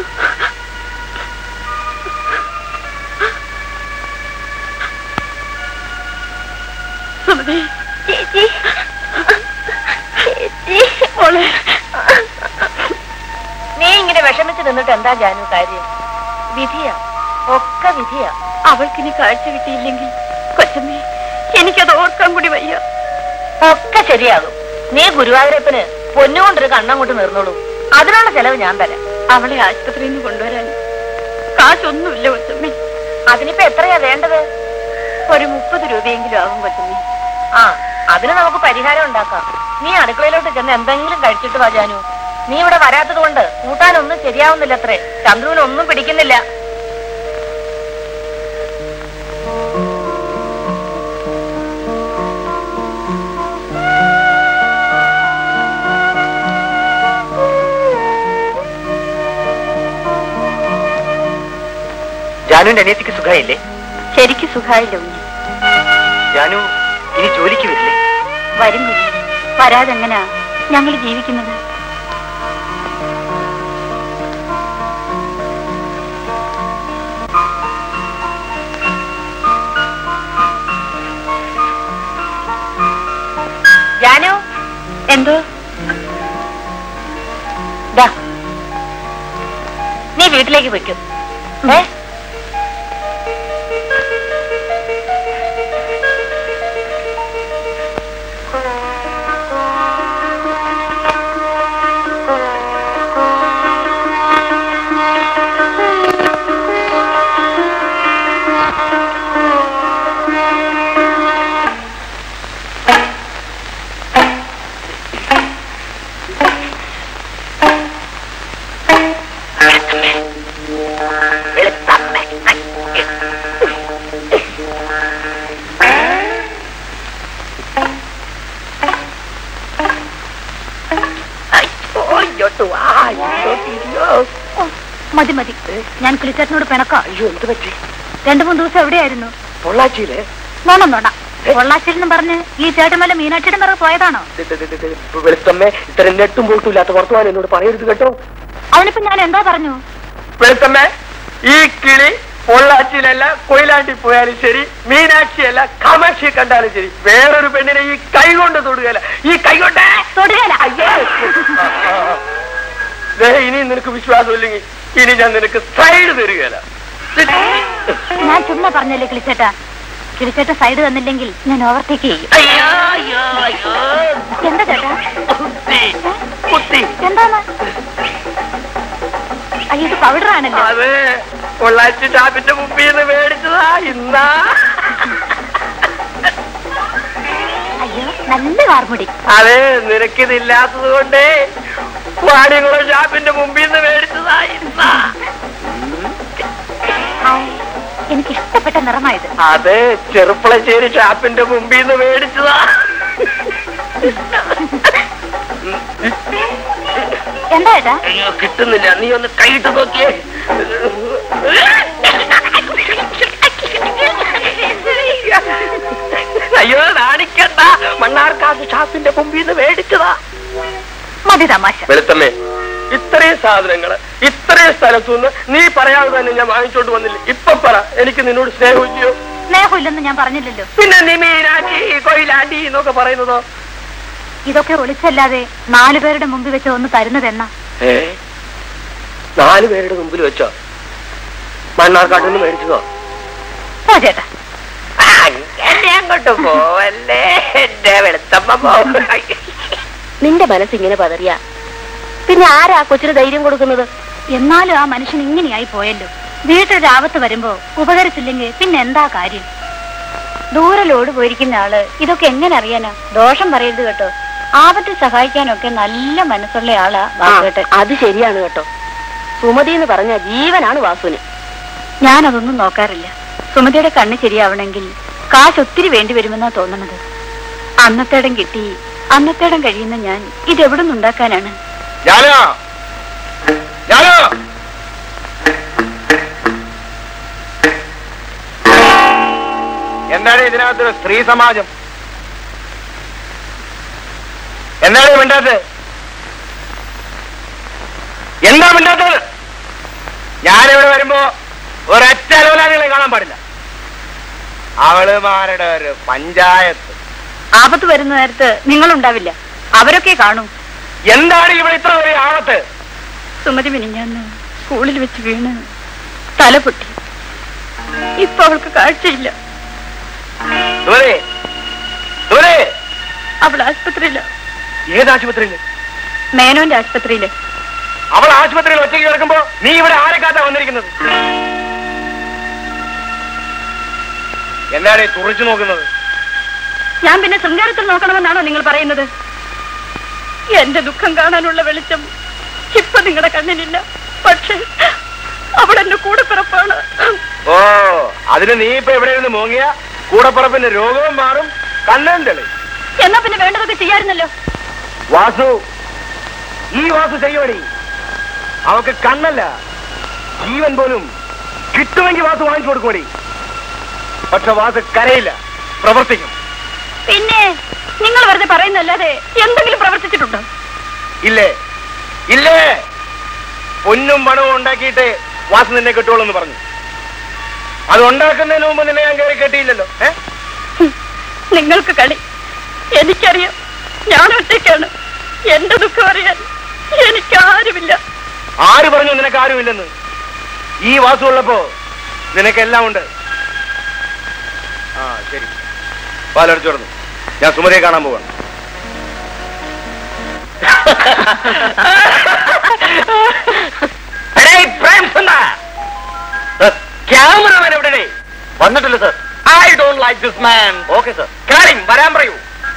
സുമതി ചേച്ചി ചേച്ചി മോളെ നീ ഇങ്ങനെ വിഷമിച്ച് നിന്നിട്ട് എന്താ ജാനു കാര്യം വിധിയാ ഒക്കെ വിധിയാ അവൾക്കിനി കാഴ്ച കിട്ടിയില്ലെങ്കിൽ കൊച്ചമ്മേ എനിക്കത് ഓർക്കാൻ കൂടി വയ്യ ഒക്കെ ശരിയാകും നീ ഗുരുവായൂരപ്പന് പൊന്നുകൊണ്ടൊരു കണ്ണങ്ങോട്ട് നിർന്നോളൂ അതിനുള്ള ചെലവ് ഞാൻ തരാം അവളെ ആശുപത്രിയിൽ നിന്ന് കൊണ്ടുവരാൻ കാശൊന്നുമില്ല കൊച്ചമ്മേ അതിനിപ്പോ എത്രയാ വേണ്ടത് ഒരു മുപ്പത് രൂപയെങ്കിലും ആകും കൊച്ചമ്മേ ആ അതിന് നമുക്ക് പരിഹാരം ഉണ്ടാക്കാം നീ അടുക്കളയിലോട്ട് ചെന്ന് എന്തെങ്കിലും കഴിച്ചിട്ട് വാ ജാനു നീ ഇവിടെ വരാത്തത് കൊണ്ട് കൂട്ടാനൊന്നും ശരിയാവുന്നില്ല അത്രേ ചന്ദ്രുവിനൊന്നും പിടിക്കുന്നില്ല ജാനുവിന്റെ അനിയത്തിക്ക് സുഖമായില്ലേ ശരിക്ക് സുഖായില്ല ഉണ്ണി ജാനു ഇനി ജോലിക്ക് വരില്ലേ വരും കുഞ്ഞ് വരാതെങ്ങനാ ഞങ്ങൾ ജീവിക്കുന്നത് ജാനു എന്തോ ദാ നീ വീട്ടിലേക്ക് വെക്കും ഏ വെളുത്ത ഇങ്ങോട്ട് വാ ഇങ്ങോട്ട് ഇരുന്നോ. ഓ, മതി മതി ഞാൻ കിളിച്ചേട്ടനോട് പിണക്കാം അയ്യോ എന്ത് പറ്റി രണ്ടു മൂന്ന് ദിവസം എവിടെയായിരുന്നു പൊള്ളാച്ചിയിലെ നോണം നോണ പൊള്ളാച്ചിരിന്ന് പറഞ്ഞ് ഈ ചേട്ടമല്ല മീനാക്ഷിയുടെ പിറകെ പോയതാണോ വെളുത്തമ്മേ ഇത്തരം നെട്ടും പൊട്ടും ഇല്ലാത്ത വർത്തമാനം എന്നോട് പറയരുത് കേട്ടോ അവനിപ്പോ ഞാൻ എന്താ പറഞ്ഞു വെളുത്തമ്മേ ഈ കിളി പൊള്ളാച്ചിയിലല്ല കൊയിലാണ്ടി പോയാലും ശരി മീനാക്ഷിയല്ല കാമാക്ഷി കണ്ടാലും ശരി വേറൊരു പെണ്ണിനെ ഈ കൈ കൊണ്ട് തൊടുകയല്ല ഈ കൈ കൊണ്ട് തൊടുകയില്ല. അയ്യോ ദേ, ഇനി നിനക്ക് വിശ്വാസമില്ലെങ്കിൽ ഇനി ഞാൻ നിനക്ക് സൈഡ് തരികയല്ല ഞാൻ ചുമ്മാ പറഞ്ഞല്ലേ കിളിച്ചേട്ടാ കിളിച്ചേട്ട സൈഡ് തന്നില്ലെങ്കിൽ ഞാൻ ഓവർടേക്ക് ചെയ്യും അയ്യോ അയ്യോ അയ്യോ എന്താ ചേട്ടാ കുത്തി കുത്തി എന്താണ് അയ്യോ ഇത് പൗഡർ ആണല്ലോ അത് പൊള്ളാച്ചി ഷാപ്പിന്റെ മുമ്പിൽ നിന്ന് മേടിച്ചതാ ഇന്നാ അയ്യോ നല്ല വാർമുടി അതെ നിനക്കിതില്ലാത്തത് കൊണ്ട് വാടികുളം ഷാപ്പിന്റെ മുമ്പിൽ നിന്ന് മേടിച്ചതാ ഇന്നാ ഹായ്. എനിക്ക് ഇഷ്ടപ്പെട്ട നിറമായത് അതെ ചെറുപ്പളശ്ശേരി ഷാപ്പിന്റെ മുമ്പിൽ നിന്ന് മേടിച്ചതാ എന്താ ഏട്ടാ അയ്യോ കിട്ടുന്നില്ല നീ ഒന്ന് കൈയിട്ട് നോക്കിയേ അയ്യോ നാണിക്കണ്ട മണ്ണാർക്കാട് ഷാപ്പിന്റെ മുമ്പിൽ നിന്ന് മേടിച്ചതാ മതി തമാശ വെളുത്തമ്മേ ഇത്രയും സാധനങ്ങള് ഇത്രയും സ്ഥലത്തുനിന്ന് നീ പറയാതെ തന്നെ ഞാൻ വാങ്ങിച്ചോണ്ട് വന്നില്ല ഇപ്പൊ പറ എനിക്ക് നിന്നോട് സ്നേഹമില്ലയോ സ്നേഹമില്ലെന്ന് ഞാൻ പറഞ്ഞില്ലല്ലോ പിന്നെ നീ മീനാച്ചി കൊയിലാണ്ടി എന്നൊക്കെ പറയുന്നതോ ഇതൊക്കെ ഒളിച്ചല്ലാതെ നാലു പേരുടെ മുമ്പിൽ വെച്ച് ഒന്ന് തരുന്നതെന്ന ഏ നാല് പേരുടെ മുമ്പിൽ വെച്ചോ മണ്ണാർക്കാട്ടിൽ നിന്ന് മേടിച്ചതോ ഓ ചേട്ടാ അങ്ങനെ അങ്ങോട്ട് പോവല്ലേ എന്റെ വെളുത്തമ്മ പോവ നിന്റെ മനസ്സിങ്ങനെ പതറിയ പിന്നെ ആരാ കൊച്ചിന് ധൈര്യം കൊടുക്കുന്നത് എന്നാലും ആ മനുഷ്യൻ ഇങ്ങനെയായി പോയല്ലോ വീട്ടിൽ ആപത്ത് വരുമ്പോ ഉപകരിച്ചില്ലെങ്കിൽ പിന്നെ എന്താ കാര്യം ദൂരെ ലോഡ് പോയിരിക്കുന്ന ആള് ഇതൊക്കെ എങ്ങനെ അറിയാനാ ദോഷം പറയരുത് കേട്ടോ ആപത്തിൽ സഹായിക്കാനൊക്കെ നല്ല മനസ്സുള്ള ആളാ വാസുകേട്ടൻ അത് ശരിയാണ് കേട്ടോ സുമതി എന്ന് പറഞ്ഞ ജീവനാണ് വാസുവിന് ഞാനതൊന്നും നോക്കാറില്ല സുമതിയുടെ കണ്ണ് ശരിയാവണമെങ്കിൽ കാശ് ഒത്തിരി വേണ്ടി വരുമെന്നാ തോന്നണത് അന്നത്തേടം കിട്ടി അന്നത്തേടം കഴിയുന്ന ഞാൻ ഇതെവിടെ നിന്നുണ്ടാക്കാനാണ് ഞാനോ ഞാനോ എന്താണ് ഇതിനകത്തൊരു സ്ത്രീ സമാജം എന്താണ് മിണ്ടാത്തത് എന്താ മിണ്ടാത്തത് ഞാനിവിടെ വരുമ്പോ ഒരൊറ്റ അലോലാദികളെ കാണാൻ പാടില്ല അവളുമാരുടെ ഒരു പഞ്ചായത്ത് ആപത്ത് വരുന്ന നേരത്ത് നിങ്ങളുണ്ടാവില്ല അവരൊക്കെ കാണൂ എന്താണ് ഇവിടെ ഇത്ര വലിയ ആപത്ത് സുമതി മിനിഞ്ഞാന്ന് സ്കൂളിൽ വെച്ച് വീണ് തല പൊട്ടി ഇപ്പൊ അവൾക്ക് കാഴ്ചയില്ല സുമതി സുമതി അവൾ ആശുപത്രിയില ഏത് ആശുപത്രിയില് മേനോന്റെ ആശുപത്രിയില് അവൾ ആശുപത്രിയിൽ ഒറ്റയ്ക്ക് കിടക്കുമ്പോ നീ ഇവിടെ ആരെ കാത്താ വന്നിരിക്കുന്നത് എന്താണ് ഈ തുറച്ചു നോക്കുന്നത് ഞാൻ പിന്നെ ശൃംഗാരത്തിൽ നോക്കണമെന്നാണോ നിങ്ങൾ പറയുന്നത് എന്റെ ദുഃഖം കാണാനുള്ള വെളിച്ചം ഇപ്പൊ നിങ്ങളുടെ കണ്ണിനില്ല പക്ഷേ അവൾ എന്റെ കൂടെ പിറപ്പാണ് ഓ അതിന് നീ ഇപ്പൊ എവിടെ ഇരുന്ന് മോങ്ങിയ കൂടപ്പുറപ്പിന്റെ രോഗവും മാറും കണ്ണൻ തെളി എന്നാ പിന്നെ വേണ്ടതൊക്കെ ചെയ്യാറുന്നല്ലോ വാസു ഈ വാസു ചെയ്യോടി അവക്ക് കണ്ണല്ല ജീവൻ പോലും കിട്ടുമെങ്കിൽ വാസു വാങ്ങിച്ചു കൊടുക്കോടി പക്ഷെ വാസു കരയില്ല പ്രവർത്തിക്കും പിന്നെ നിങ്ങൾ വെറുതെ പറയുന്നല്ലാതെ എന്തെങ്കിലും പ്രവർത്തിച്ചിട്ടുണ്ടോ ഇല്ലേ ഇല്ലേ പൊന്നും പണവും ഉണ്ടാക്കിയിട്ട് വാസു നിന്നെ കിട്ടുള്ളൂ എന്ന് പറഞ്ഞു അത് ഉണ്ടാക്കുന്നതിന് മുമ്പ് നിന്നെ ഞാൻ കയറി കെട്ടിയില്ലല്ലോ ഏ നിങ്ങൾക്ക് കളി എനിക്കറിയാം ഞാൻ ഒറ്റയ്ക്കാണ് എന്റെ ദുഃഖം അറിയാൻ എനിക്കാരുമില്ല ആര് പറഞ്ഞു നിനക്ക് ആരുമില്ലെന്ന് ഈ വാസു ഉള്ളപ്പോ നിനക്കെല്ലാം ഉണ്ട് ആ ശരി പാലടിച്ചു തുടർന്നു ഞാൻ സുമതിയെ കാണാൻ പോവാണ് ക്യാമറമാൻ എവിടെ വന്നിട്ടില്ല sir I don't like this man okay sir കാര്യം വരാൻ പറയൂ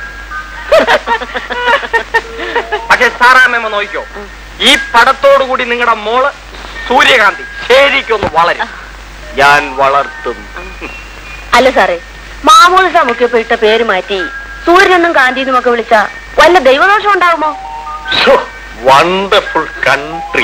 പക്ഷെ സാറാമ്മ നോക്കിക്കോ ഈ പടത്തോടു കൂടി നിങ്ങളുടെ മോള് സൂര്യകാന്തി ശരിക്കൊന്ന് വളരും ഞാൻ വളർത്തും അല്ല സാറേ മാമൂലിസ മുക്കിയപ്പോ ഇട്ട പേര് മാറ്റി സൂര്യനെന്നും കാന്തിന്നും ഒക്കെ വിളിച്ച വല്ല ദൈവദോഷം ഉണ്ടാകുമോ ശ്ശോ, വണ്ടർഫുൾ കൺട്രി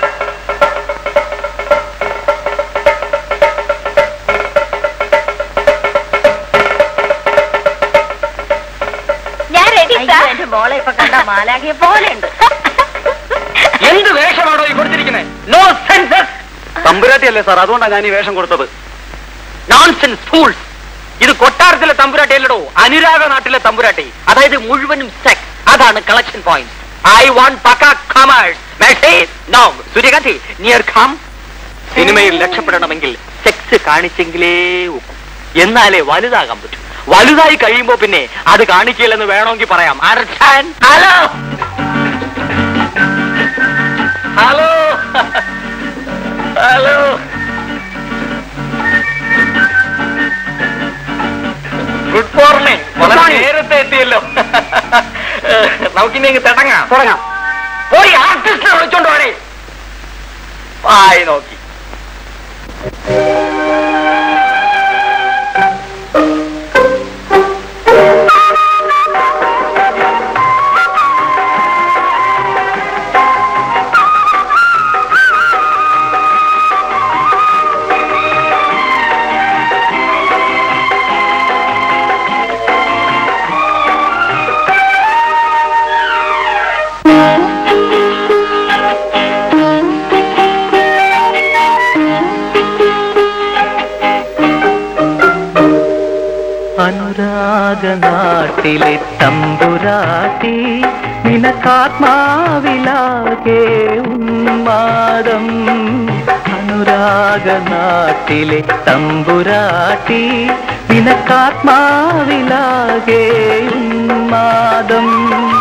ഞാൻ റെഡി എന്റെ മോളെ ഇപ്പൊ കണ്ട മാലാഖിയെ പോലെ ഉണ്ട് എന്ത് വേഷമാണോ ഈ കൊടുത്തിരിക്കുന്നത് നോ സെൻസസ് തമ്പുരാട്ടിയല്ലേ സാർ അതുകൊണ്ടാണ് ഞാൻ ഈ വേഷം കൊടുത്തത് നോൺസെൻസ് ഫൂൾസ് ഇത് കൊട്ടാരത്തിലെ തമ്പുരാട്ടി അല്ലടോ അനുരാഗ നാട്ടിലെ തമ്പുരാട്ടി അതായത് മുഴുവനും സെക്സ് അതാണ് കളക്ഷൻ പോയിന്റ് ഐ വാണ്ട് പക്ക കമേഴ്സ് മെസ്സേജ് നോ സൂര്യകാന്തി നിയർ കം സിനിമയിൽ രക്ഷപ്പെടണമെങ്കിൽ സെക്സ് കാണിച്ചെങ്കിലേ ഒക്കൂ എന്നാലേ വലുതാകാൻ പറ്റൂ വലുതായി കഴിയുമ്പോ പിന്നെ അത് കാണിക്കില്ലെന്ന് വേണമെങ്കിൽ പറയാം hello hello hello good morning വളരെ നേരത്തെ എത്തിയല്ലോ നമുക്കിനി അങ്ങ് തിടങ്ങാം തുടങ്ങാം പോയി ആർട്ടിസ്റ്റിനെ വിളിച്ചോണ്ട് പോരെ ആയി നോക്കി അനുരാഗനാട്ടിലെ തമ്പുരാട്ടി നിനക്കാത്മാവിലാകെ ഉന്മാദം അനുരാഗനാട്ടിലെ തമ്പുരാട്ടി നിനക്കാത്മാവിലാകെ ഉന്മാദം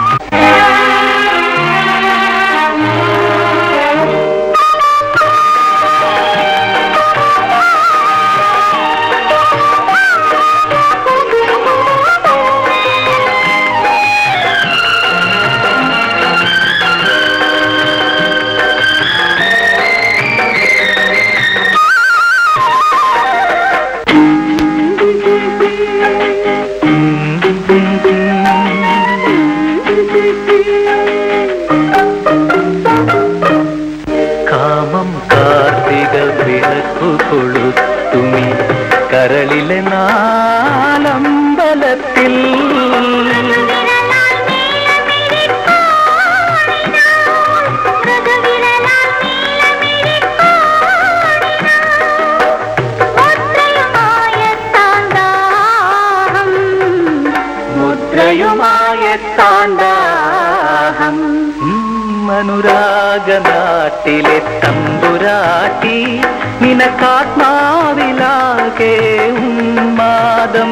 കാമം കാർത്തിക വിളക്കു കൊളുത്തുമി കരളിലെ നാലമ്പലത്തിൽ മുദ്രയുമായ താണ്ടാഹം അനുരാഗനാട്ടിലെ തമ്പുരാട്ടി നിനക്കാത്മാവിലാകെ ഉന്മാദം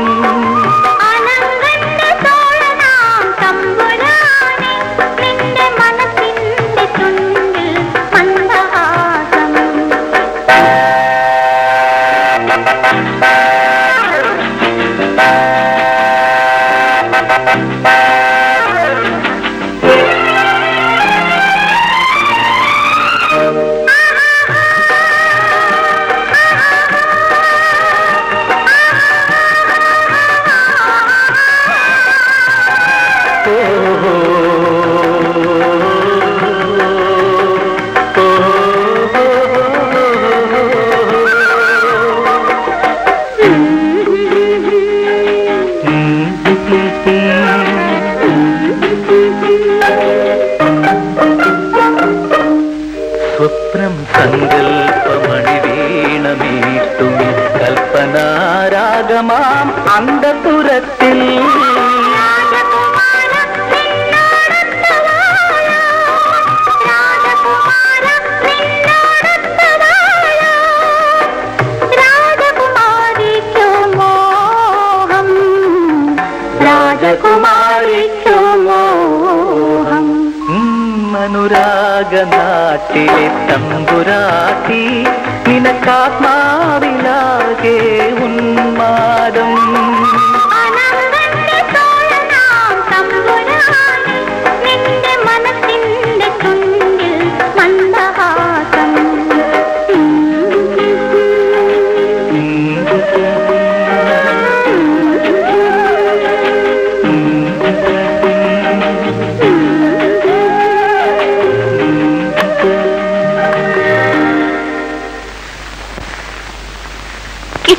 സ്വപ്നം സങ്കൽപ്പമണി വീണമീട്ടുമി കൽപ്പനാരാഗമാം അന്തപുരത്തിൽ രാജകുമാരിക്കു മോഹം അനുരാഗനാട്ടിലെ തമ്പുരാട്ടി നിനക്കാത്മാവിലാകെ ഉന്മാദം നിന്റെ മനസ്സിന്റെ ചുണ്ടിൽ മന്ദഹാസം Mm-hmm.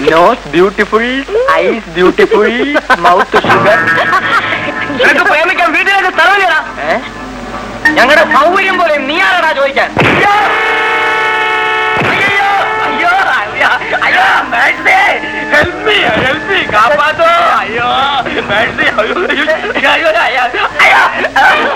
Nose beautiful eyes beautiful mouth sugar നിനക്ക് പ്രേമിക്കാൻ വീട്ടിലേക്ക് സ്ഥലമില്ലടാ ഞങ്ങളുടെ സൗകര്യം പോലെ നീ ആരാടാ ചോദിക്കാൻ അയ്യോ! അയ്യോ! അയ്യോ! അയ്യോ! അയ്യോ! Mercy! Help me! Help me! കാപ്പാത്തോ! അയ്യോ! മേഴ്സി! അയ്യോ! അയ്യോ! അയ്യോ! അയ്യോ! അയ്യോ!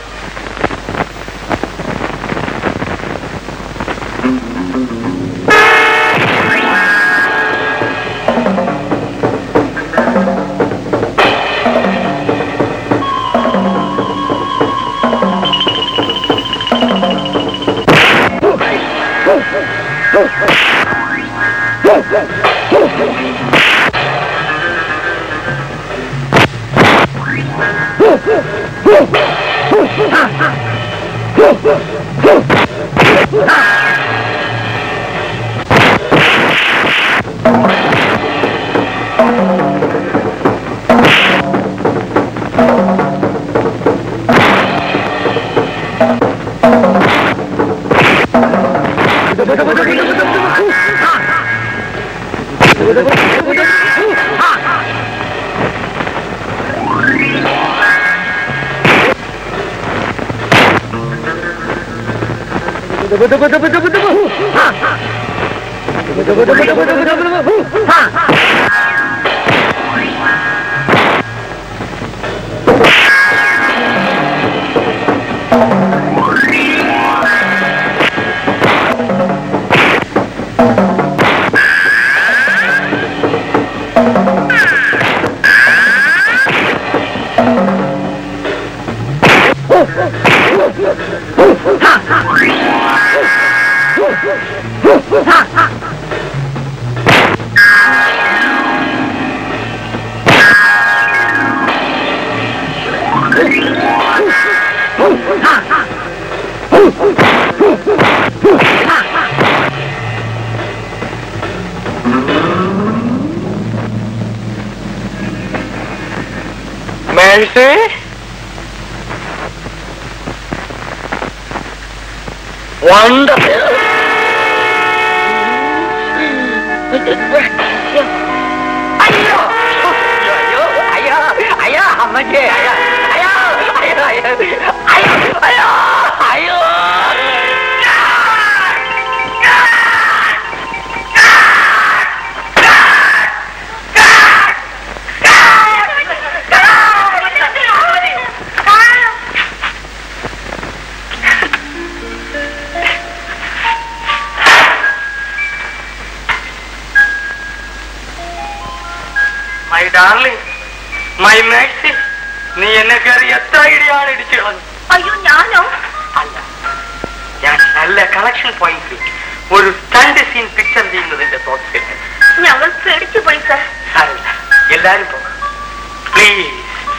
മേഴ്സി വണ്ടർഫുൾ അയ്യോ അയ്യോ അയ്യോ അയ്യോ അമ്മച്ചേ അയ്യോ അയ്യോ അയ്യോ അയ്യോ അയ്യോ അയ്യോ അയ്യോ മൈ ഡാർലിംഗ് മൈ മാക്സി നീ എന്നെ കയറി എത്ര ഇടിയാണ് ഇടിച്ചു കളഞ്ഞു അയ്യോ ഞാനോ അല്ല ഞാൻ നല്ല കളക്ഷൻ പോയിന്റ് ഒരു സ്റ്റണ്ട് സീൻ പിക്ചർ ചെയ്യുന്നതിന്റെ തോട്ടിൽ ഞങ്ങൾ പേടിച്ചു പോയി സർ സാരമില്ല എല്ലാരും പോകാം പ്ലീസ്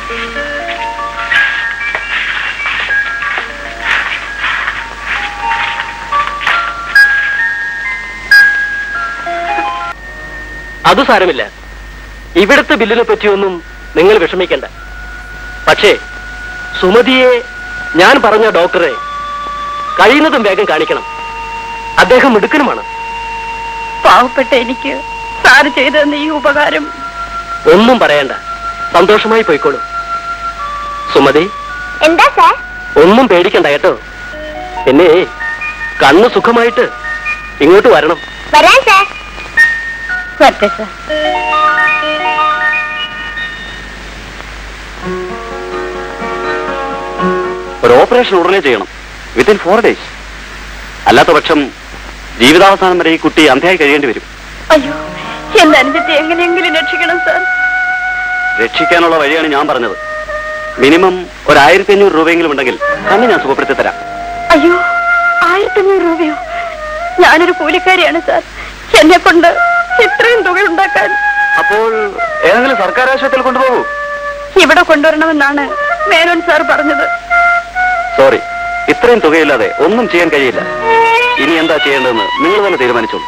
അത് സാരമില്ല ഇവിടുത്തെ ബില്ലിനെ പറ്റിയൊന്നും നിങ്ങൾ വിഷമിക്കണ്ട പക്ഷേ സുമതിയെ ഞാൻ പറഞ്ഞ ഡോക്ടറെ കഴിയുന്നതും വേഗം കാണിക്കണം അദ്ദേഹം മിടുക്കനുമാണ് പാവപ്പെട്ട എനിക്ക് സാറ് ചെയ്തെന്ന ഈ ഉപകാരം ഒന്നും പറയണ്ട സന്തോഷമായി പോയിക്കോളൂ സുമതി എന്താ സാർ ഒന്നും പേടിക്കണ്ട കേട്ടോ പിന്നെ കണ്ണ് സുഖമായിട്ട് ഇങ്ങോട്ട് വരണം വരാൻ സാർ വരട്ടെ സാർ ഒരു ഓപ്പറേഷൻ ഉടനെ ചെയ്യണം വിത്തിൻ ഫോർ ഡേയ്സ് അല്ലാത്ത പക്ഷം ജീവിതാവസാനം വരെ ഈ കുട്ടി അന്ധയായി കഴിയേണ്ടി വരും അയ്യോ എന്റെ അനുജത്തെ എങ്ങനെയെങ്കിലും രക്ഷിക്കണം സാർ രക്ഷിക്കാനുള്ള വഴിയാണ് ഞാൻ പറഞ്ഞത് മിനിമം ഒരു ആയിരത്തി അഞ്ഞൂറ് രൂപയെങ്കിലും ഉണ്ടെങ്കിൽ തന്നെ ഞാൻ സുഖപ്പെടുത്തി തരാം അയ്യോ ആയിരത്തഞ്ഞൂറ് രൂപയോ ഞാനൊരു കൂലിക്കാരിയാണ് സാർ എന്നെ കൊണ്ട് ഇത്രയും തുക ഉണ്ടാക്കാൻ അപ്പോൾ ഏതെങ്കിലും സർക്കാർ ആശുപത്രിയിൽ കൊണ്ടുപോകൂ ഇവിടെ കൊണ്ടുവരണമെന്നാണ് മേനോൻ സാർ പറഞ്ഞത് സോറി ഇത്രയും തുകയില്ലാതെ ഒന്നും ചെയ്യാൻ കഴിയില്ല ഇനി എന്താ ചെയ്യേണ്ടതെന്ന് നിങ്ങൾ തന്നെ തീരുമാനിച്ചോളൂ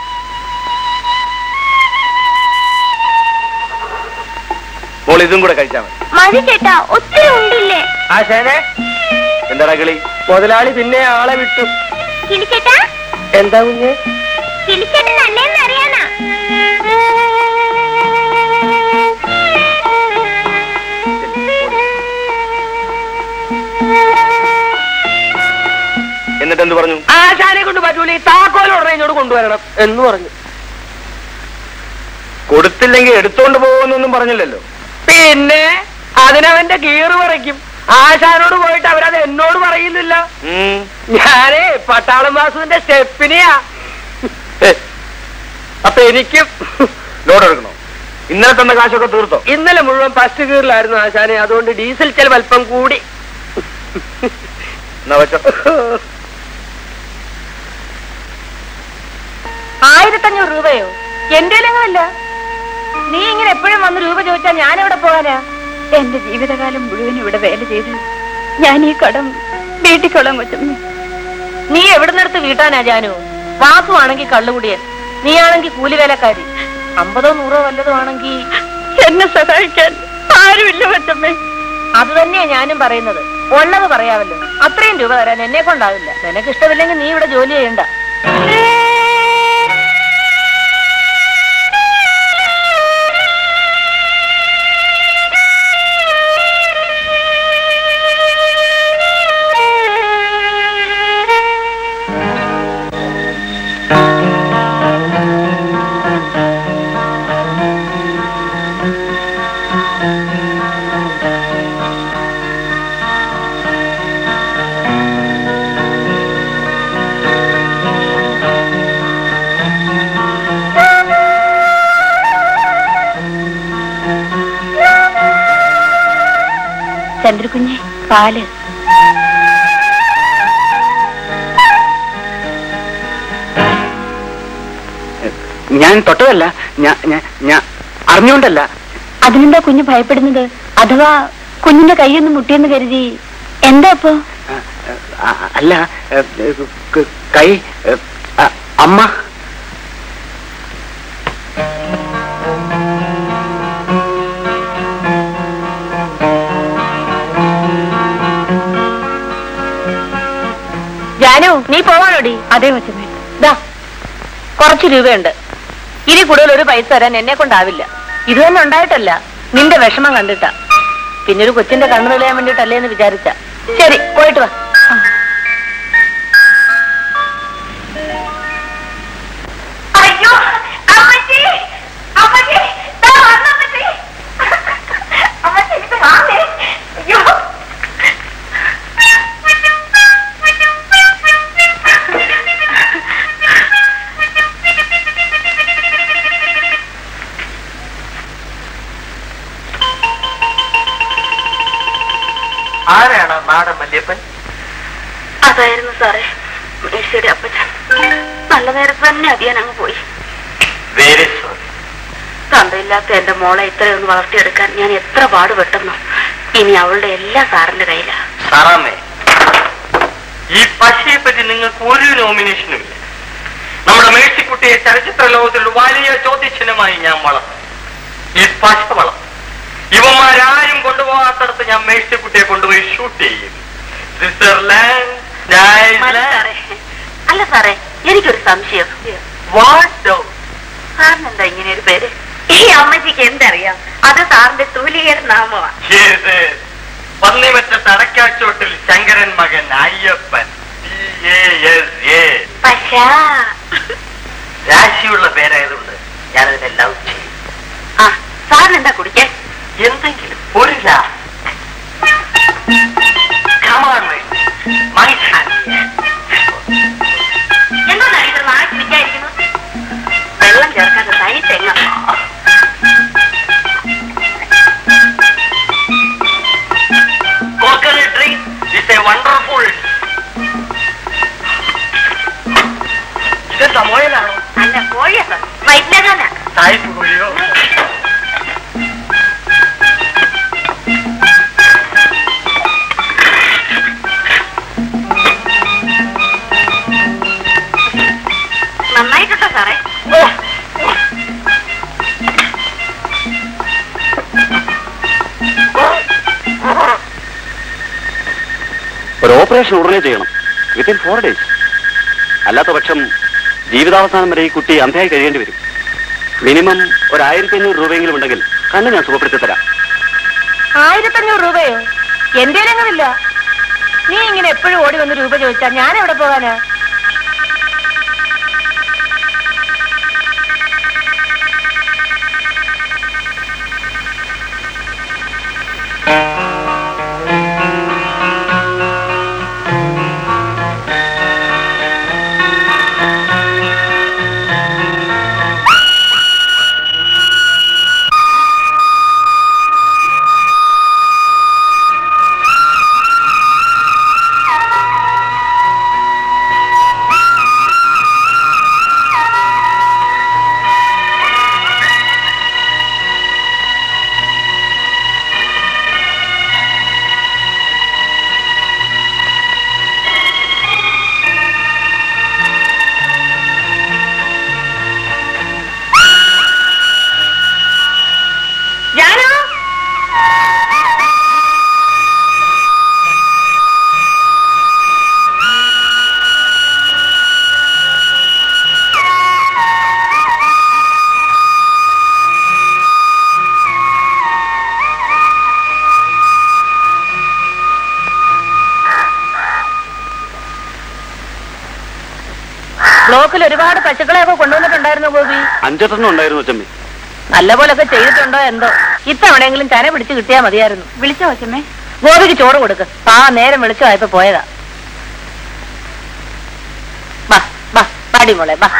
മോൾ ഇതും കൂടെ കഴിച്ചാൽ മതി മതി ചേട്ടാ ഒത്തിരി ഉണ്ടില്ലേ ആശാനെ എന്താടാ കളി മുതലാളി പിന്നെ ആളെ വിട്ടു കിളിച്ചേട്ടാ എന്താ കുഞ്ഞ് കിളിച്ചേട്ടൻ അല്ലേന്ന് അറിയാനാ എന്നിട്ട് എന്ത് പറഞ്ഞു ആശാനെ കൊണ്ട് പറ്റൂല ഈ താക്കോൽ ഉടനെ ഇങ്ങോട്ട് കൊണ്ടുവരണം എന്ന് പറഞ്ഞു കൊടുത്തില്ലെങ്കിൽ എടുത്തോണ്ട് പോകുമെന്നൊന്നും പറഞ്ഞില്ലല്ലോ പിന്നെ അതിനവന്റെ ഗീറ് പറിക്കും ആശാനോട് പോയിട്ട് അവരത് എന്നോട് പറയുന്നില്ല ഉം. ഞാനേ പട്ടാളം വാസുവിന്റെ സ്റ്റെപ്പിനെയാ അപ്പൊ എനിക്കും ലോഡ് എടുക്കണോ ഇന്നലെ തന്ന കാശൊക്കെ തീർത്തോ ഇന്നലെ മുഴുവൻ ഫസ്റ്റ് ഗീറിലായിരുന്നു ആശാനെ അതുകൊണ്ട് ഡീസൽ ചെലവ് അല്പം കൂടി എന്നാ വെച്ചോ ആയിരത്തഞ്ഞൂറ് രൂപയോ എന്റെ അല്ല നീ ഇങ്ങനെ എപ്പോഴും വന്ന് രൂപ ചോദിച്ചാൽ ഞാൻ എവിടെ പോകാനാ എന്റെ ജീവിതകാലം മുഴുവൻ ഇവിടെ വേല ചെയ്ത് ഞാൻ ഈ കടം വീട്ടിക്കൊള്ളാൻ കൊച്ചമ്മ നീ എവിടുന്നെടുത്ത് വീട്ടാനാ ജാനു വാസു ആണെങ്കിൽ കള്ളുകുടിയൻ നീ ആണെങ്കിൽ കൂലിവേലക്കാരി അമ്പതോ നൂറോ വല്ലതും ആണെങ്കിൽ എന്നെ സഹായിക്കാൻ ആരുമില്ല കൊച്ചമ്മേ അത് തന്നെയാ ഞാനും പറയുന്നത് ഉള്ളത് പറയാമല്ലോ അത്രയും രൂപ തരാൻ എന്നെ കൊണ്ടാവില്ല നിനക്ക് ഇഷ്ടമില്ലെങ്കിൽ നീ ഇവിടെ ജോലി ചെയ്യണ്ട ചന്ദ്രകുഞ്ഞെ പാല് ഞാൻ തൊട്ടതല്ല ഞാൻ ഞാൻ അറിഞ്ഞുകൊണ്ടല്ല അതിനെന്താ കുഞ്ഞ് ഭയപ്പെടുന്നത് അഥവാ കുഞ്ഞിന്റെ കൈയൊന്ന് മുട്ടിയെന്ന് കരുതി എന്താ അപ്പോ അല്ല കൈ അമ്മ ജാനു നീ പോവാനോടി അതേ കൊച്ചമ്മേ ദാ കുറച്ച് രൂപയുണ്ട് ഇനി കൂടുതൽ ഒരു പൈസ തരാൻ എന്നെ കൊണ്ടാവില്ല ഇത് തന്നെ ഉണ്ടായിട്ടല്ല നിന്റെ വിഷമം കണ്ടിട്ടാ പിന്നെ ഒരു കൊച്ചിന്റെ കണ്ണു തെളിയാൻ വേണ്ടിട്ടല്ലേ എന്ന് വിചാരിച്ച ശരി പോയിട്ട് വാ അയ്യോ അമ്മച്ചി അമ്മച്ചി ദാ വന്നു അമ്മച്ചി അമ്മച്ചി ഇത് വാങ്ങേ അയ്യോ ആരാണ് നാടൻ മല്യപ്പൻ അതായിരുന്നു സാറേ മേഴ്സിയുടെ അപ്പച്ചൻ നല്ല നേരത്ത് തന്നെ അധിയാൻ അങ്ങ് പോയി വെരി സോറി തന്തയില്ലാത്ത എന്റെ മോളെ ഇത്രയൊന്ന് വളർത്തിയെടുക്കാൻ ഞാൻ എത്ര പാടുപെട്ടെന്നോ ഇനി അവളുടെ എല്ലാ സാറിന്റെ കയ്യിലാ സാറാമേ ഈ പശയെ പറ്റി നിങ്ങൾക്ക് ഒരു നോമിനേഷനും ഇല്ല നമ്മുടെ മേഴ്സിക്കുട്ടിയെ ചലച്ചിത്ര ലോകത്തിൽ വലിയ ചോദ്യചിഹ്നമായി ഞാൻ വളർത്തും ഈ പശ വളർത്തും ഇവന്മാരാരും കൊണ്ടുപോകാത്തടത്ത് ഞാൻ മേഴ്സിക്കുട്ടിയെ കൊണ്ടുപോയി ഷൂട്ട് ചെയ്യും സ്വിറ്റ്സർലാൻഡ് മതി സാറേ അല്ല സാറേ എനിക്കൊരു സംശയം വാട്ട് സാറിന് എന്താ ഇങ്ങനെ ഒരു പേര് ഈ അമ്മച്ചിക്ക് എന്തറിയാം അത് സാറിന്റെ തൂലികര നാമമാ പന്നിമറ്റ തടക്കാച്ചോട്ടിൽ ശങ്കരൻ മകൻ അയ്യപ്പൻ T.A.S.A. പക്ഷാ രാശിയുള്ള പേരായതുകൊണ്ട് ഞാനതിനെ ലവ് ചെയ്യും ആ സാറിന് എന്താ കുടിക്കാൻ എന്തെങ്കിലും ഒരു ലാ Come on, mate. My hand. എന്താണ് ഇത് നാളെ വിചാരിക്കുന്നു വെള്ളം ചേർക്കാതെ തനി തെങ്ങ Coconut drink is a wonderful. ഇതെന്താ മോയലാണോ അല്ല കോഴിയ സാർ വൈദ്യകാല സായിപ്പ് കോഴിയോ നന്നായിട്ടുണ്ടോ സാറേ ഒരു ഓപ്പറേഷൻ ഉടനെ ചെയ്യണം വിത്തിൻ ഫോർ ഡേയ്സ് അല്ലാത്ത പക്ഷം ജീവിതാവസാനം വരെ ഈ കുട്ടി അന്ധയായി കഴിയേണ്ടി വരും മിനിമം ഒരു ആയിരത്തി അഞ്ഞൂറ് രൂപയെങ്കിലും ഉണ്ടെങ്കിൽ കണ്ണ് ഞാൻ സുഖപ്പെടുത്തി തരാം ആയിരത്തഞ്ഞൂറ് രൂപയോ എന്റെ ഇല്ല നീ ഇങ്ങനെ എപ്പോഴും ഓടി വന്ന് രൂപ ചോദിച്ചാ ഞാൻ എവിടെ പോകാനാ ജാനു ബ്ലോക്കിൽ ഒരുപാട് പശുക്കളെയൊക്കെ കൊണ്ടുവന്നിട്ടുണ്ടായിരുന്നു ഗോപി അഞ്ചെട്ടെണ്ണം ഉണ്ടായിരുന്നു അച്ചമ്മേ നല്ല പോലൊക്കെ ചെയ്തിട്ടുണ്ടോ എന്തോ ഇത്തവണയെങ്കിലും ചന പിടിച്ച് കിട്ടിയാ മതിയായിരുന്നു വിളിച്ചോ കൊച്ചമ്മേ ഗോപിക്ക് ചോറ് കൊടുക്ക് ആ നേരം വിളിച്ചതായപ്പോ പോയതാ ബാ ബാ പാടി മോളെ ബാ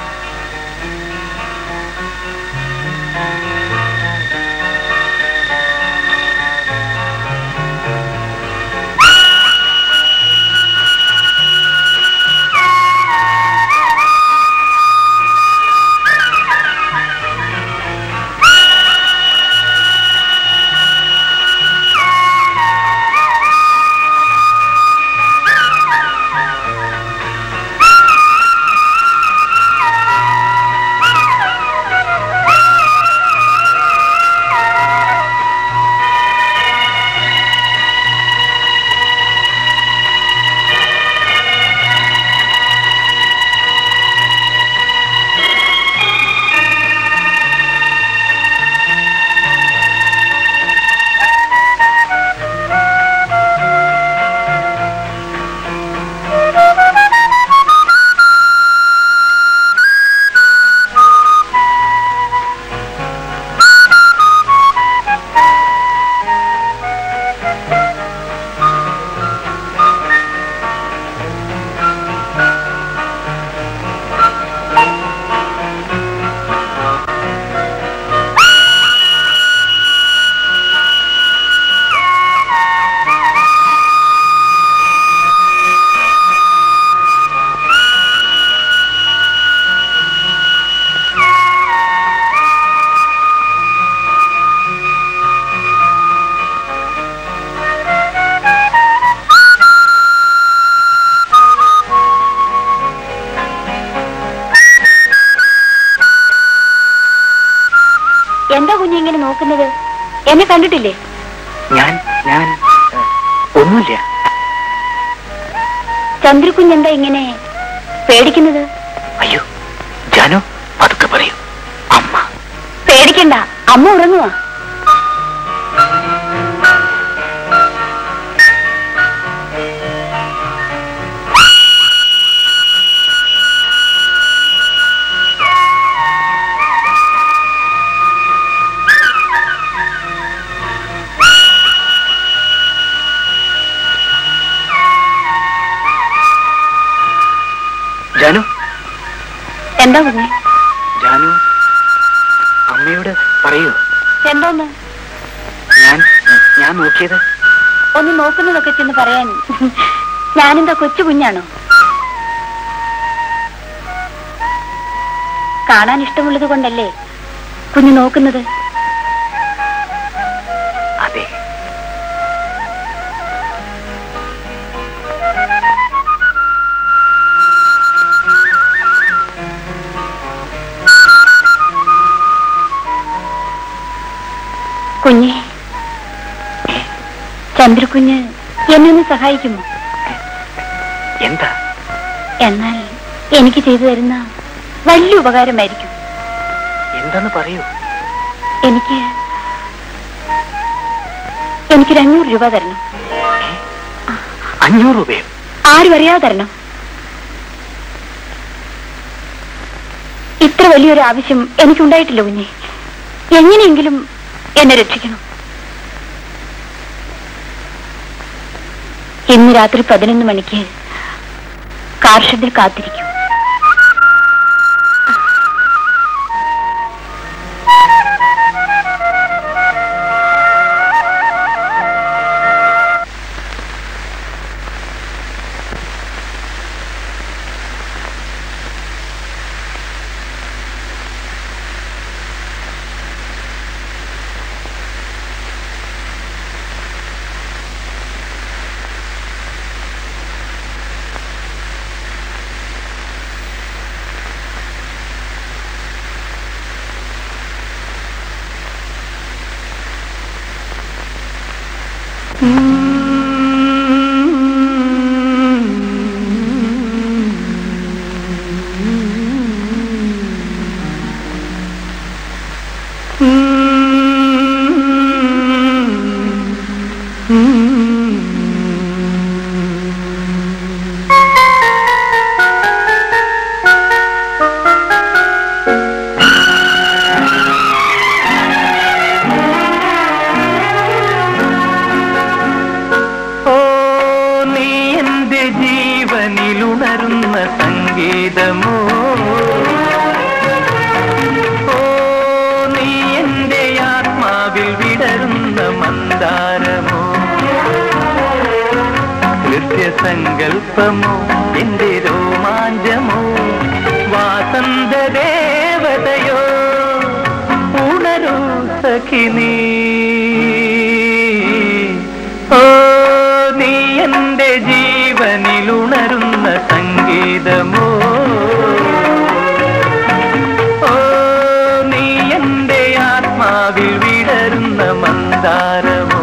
എന്താ കുഞ്ഞിങ്ങനെ നോക്കുന്നത് എന്നെ കണ്ടിട്ടില്ലേ ഞാൻ ഞാൻ ഒന്നുമില്ല ചന്ദ്രകുഞ്ഞെന്താ ഇങ്ങനെ പേടിക്കുന്നത് അയ്യോ ജാനു പതുക്കെ പറയൂ അമ്മ പേടിക്കണ്ട അമ്മ ഉറങ്ങുവാ ജാനു എന്താ കുഞ്ഞെ ജാനു അമ്മയോട് പറയൂ എന്താന്ന് ഞാൻ ഞാൻ നോക്കിയത് ഒന്ന് നോക്കുന്നതൊക്കെ ചെന്ന് പറയാൻ ഞാനെന്താ കൊച്ചു കുഞ്ഞാണോ കാണാൻ ഇഷ്ടമുള്ളത് കൊണ്ടല്ലേ കുഞ്ഞ് നോക്കുന്നത് അതെ കുഞ്ഞെ ചന്ദ്രകുഞ്ഞ് എന്നെ ഒന്ന് സഹായിക്കുമോ എന്താ എന്നാൽ എനിക്ക് ചെയ്തു തരുന്ന വലിയ ഉപകാരമായിരിക്കും എന്താന്ന് പറയൂ എനിക്ക് എനിക്കൊരു അഞ്ഞൂറ് രൂപ തരണം അഞ്ഞൂറ് രൂപയോ ആരും അറിയാതെ തരണം ഇത്ര വലിയൊരു ആവശ്യം എനിക്കുണ്ടായിട്ടില്ല കുഞ്ഞെ എങ്ങനെയെങ്കിലും എന്നെ രക്ഷിക്കണം ഇന്ന് രാത്രി പതിനൊന്ന് മണിക്ക് കാർഷത്തിൽ കാത്തിരിക്കും ഓ നീ എന്റെ ജീവനിലുണരുന്ന സംഗീതമോ ഓ നീ എന്റെ ആത്മാവിൽ വിടരുന്ന മന്ദാരമോ കൃത്യസങ്കൽപ്പമോ എന്റെ രോമാഞ്ചമോ വാസന്ത ദേവതയോ ഉണരൂ സഖിനീ ഓ നീ എന്റെ ജീവനിലുണരുന്ന സംഗീതമോ ഓ നീ എന്റെ ആത്മാവിൽ വിടരുന്ന മന്ദാരമോ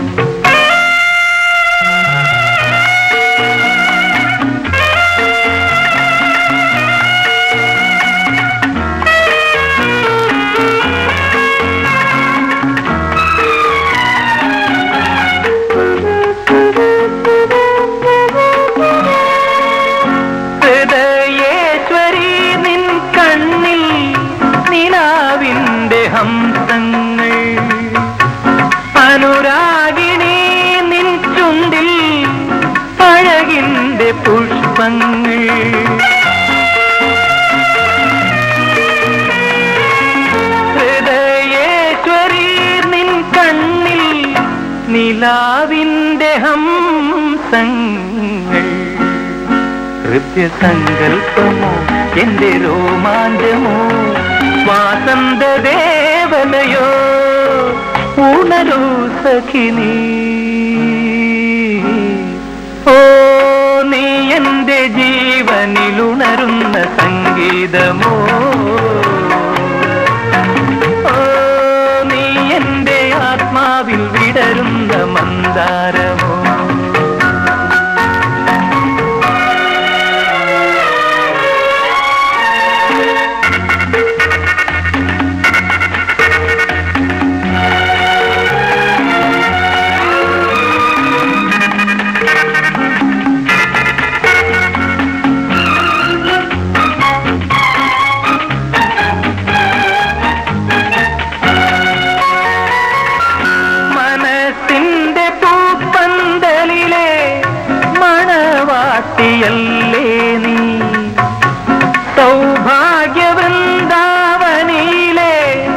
ഹൃദയേശ്വരി നിൻ കണ്ണിൽ നിലാവിന്റെ ഹംസങ്ങൾ അനുരാഗിണി നിൻ ചുണ്ടിൽ അഴകിന്റെ പുഷ്പങ്ങൾ ഹൃദയേശ്വരി നിൻ കണ്ണിൽ നിലാവിന്റെ ഹംസങ്ങൾ ഹൃദ്യസങ്കൽപ്പമോ എന്റെ രോമാഞ്ചമോ വാസന്ത ദേവനയോ ഉണരൂ സഖിനി ഓ നീ എന്റെ ജീവനിലുണരുന്ന സംഗീതമോ ഓ നീ എന്റെ ആത്മാവിൽ വിടരുന്ന മന്ദാരമോ മനസ്സിന്റെ പൂപ്പന്തലിലെ മണവാട്ടിയല്ലേ നീ സൗഭാഗ്യവൃന്ദാവനിയിലെ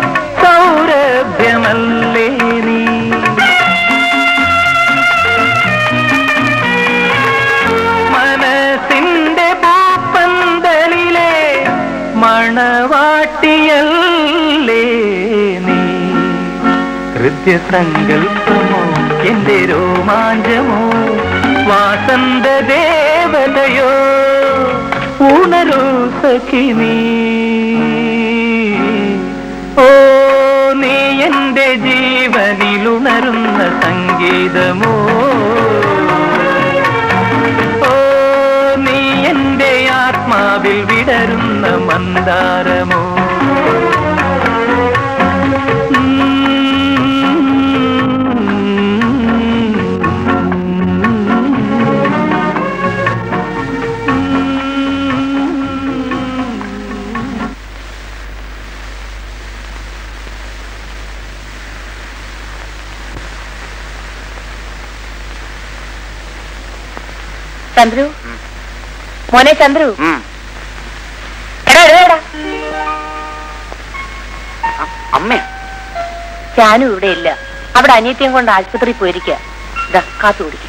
സൗരഭ്യമല്ലേ നീ മനസ്സിന്റെ പൂപ്പന്തലിലെ മണവാട്ടിയല്ലേ നീ ഹൃദ്യസങ്കൽപ്പമോ എന്റെ രോമാഞ്ചമോ വാസന്ത ദേവതയോ ഉണരൂ സഖിനി ഓ നീ എന്റെ ജീവനിലുണരുന്ന സംഗീതമോ ഓ നീ എന്റെ ആത്മാവിൽ വിടരുന്ന മന്ദാരമോ ചന്ദ്രു മോനെ ചന്ദ്രു എടാ എടാ, എടാ അമ്മ ജാനു ഇവിടെ ഇല്ല അവിടെ അനിയത്തിയും കൊണ്ട് ആശുപത്രിയിൽ പോയിരിക്കുക ഇതാ കാത്തു കുടിക്കും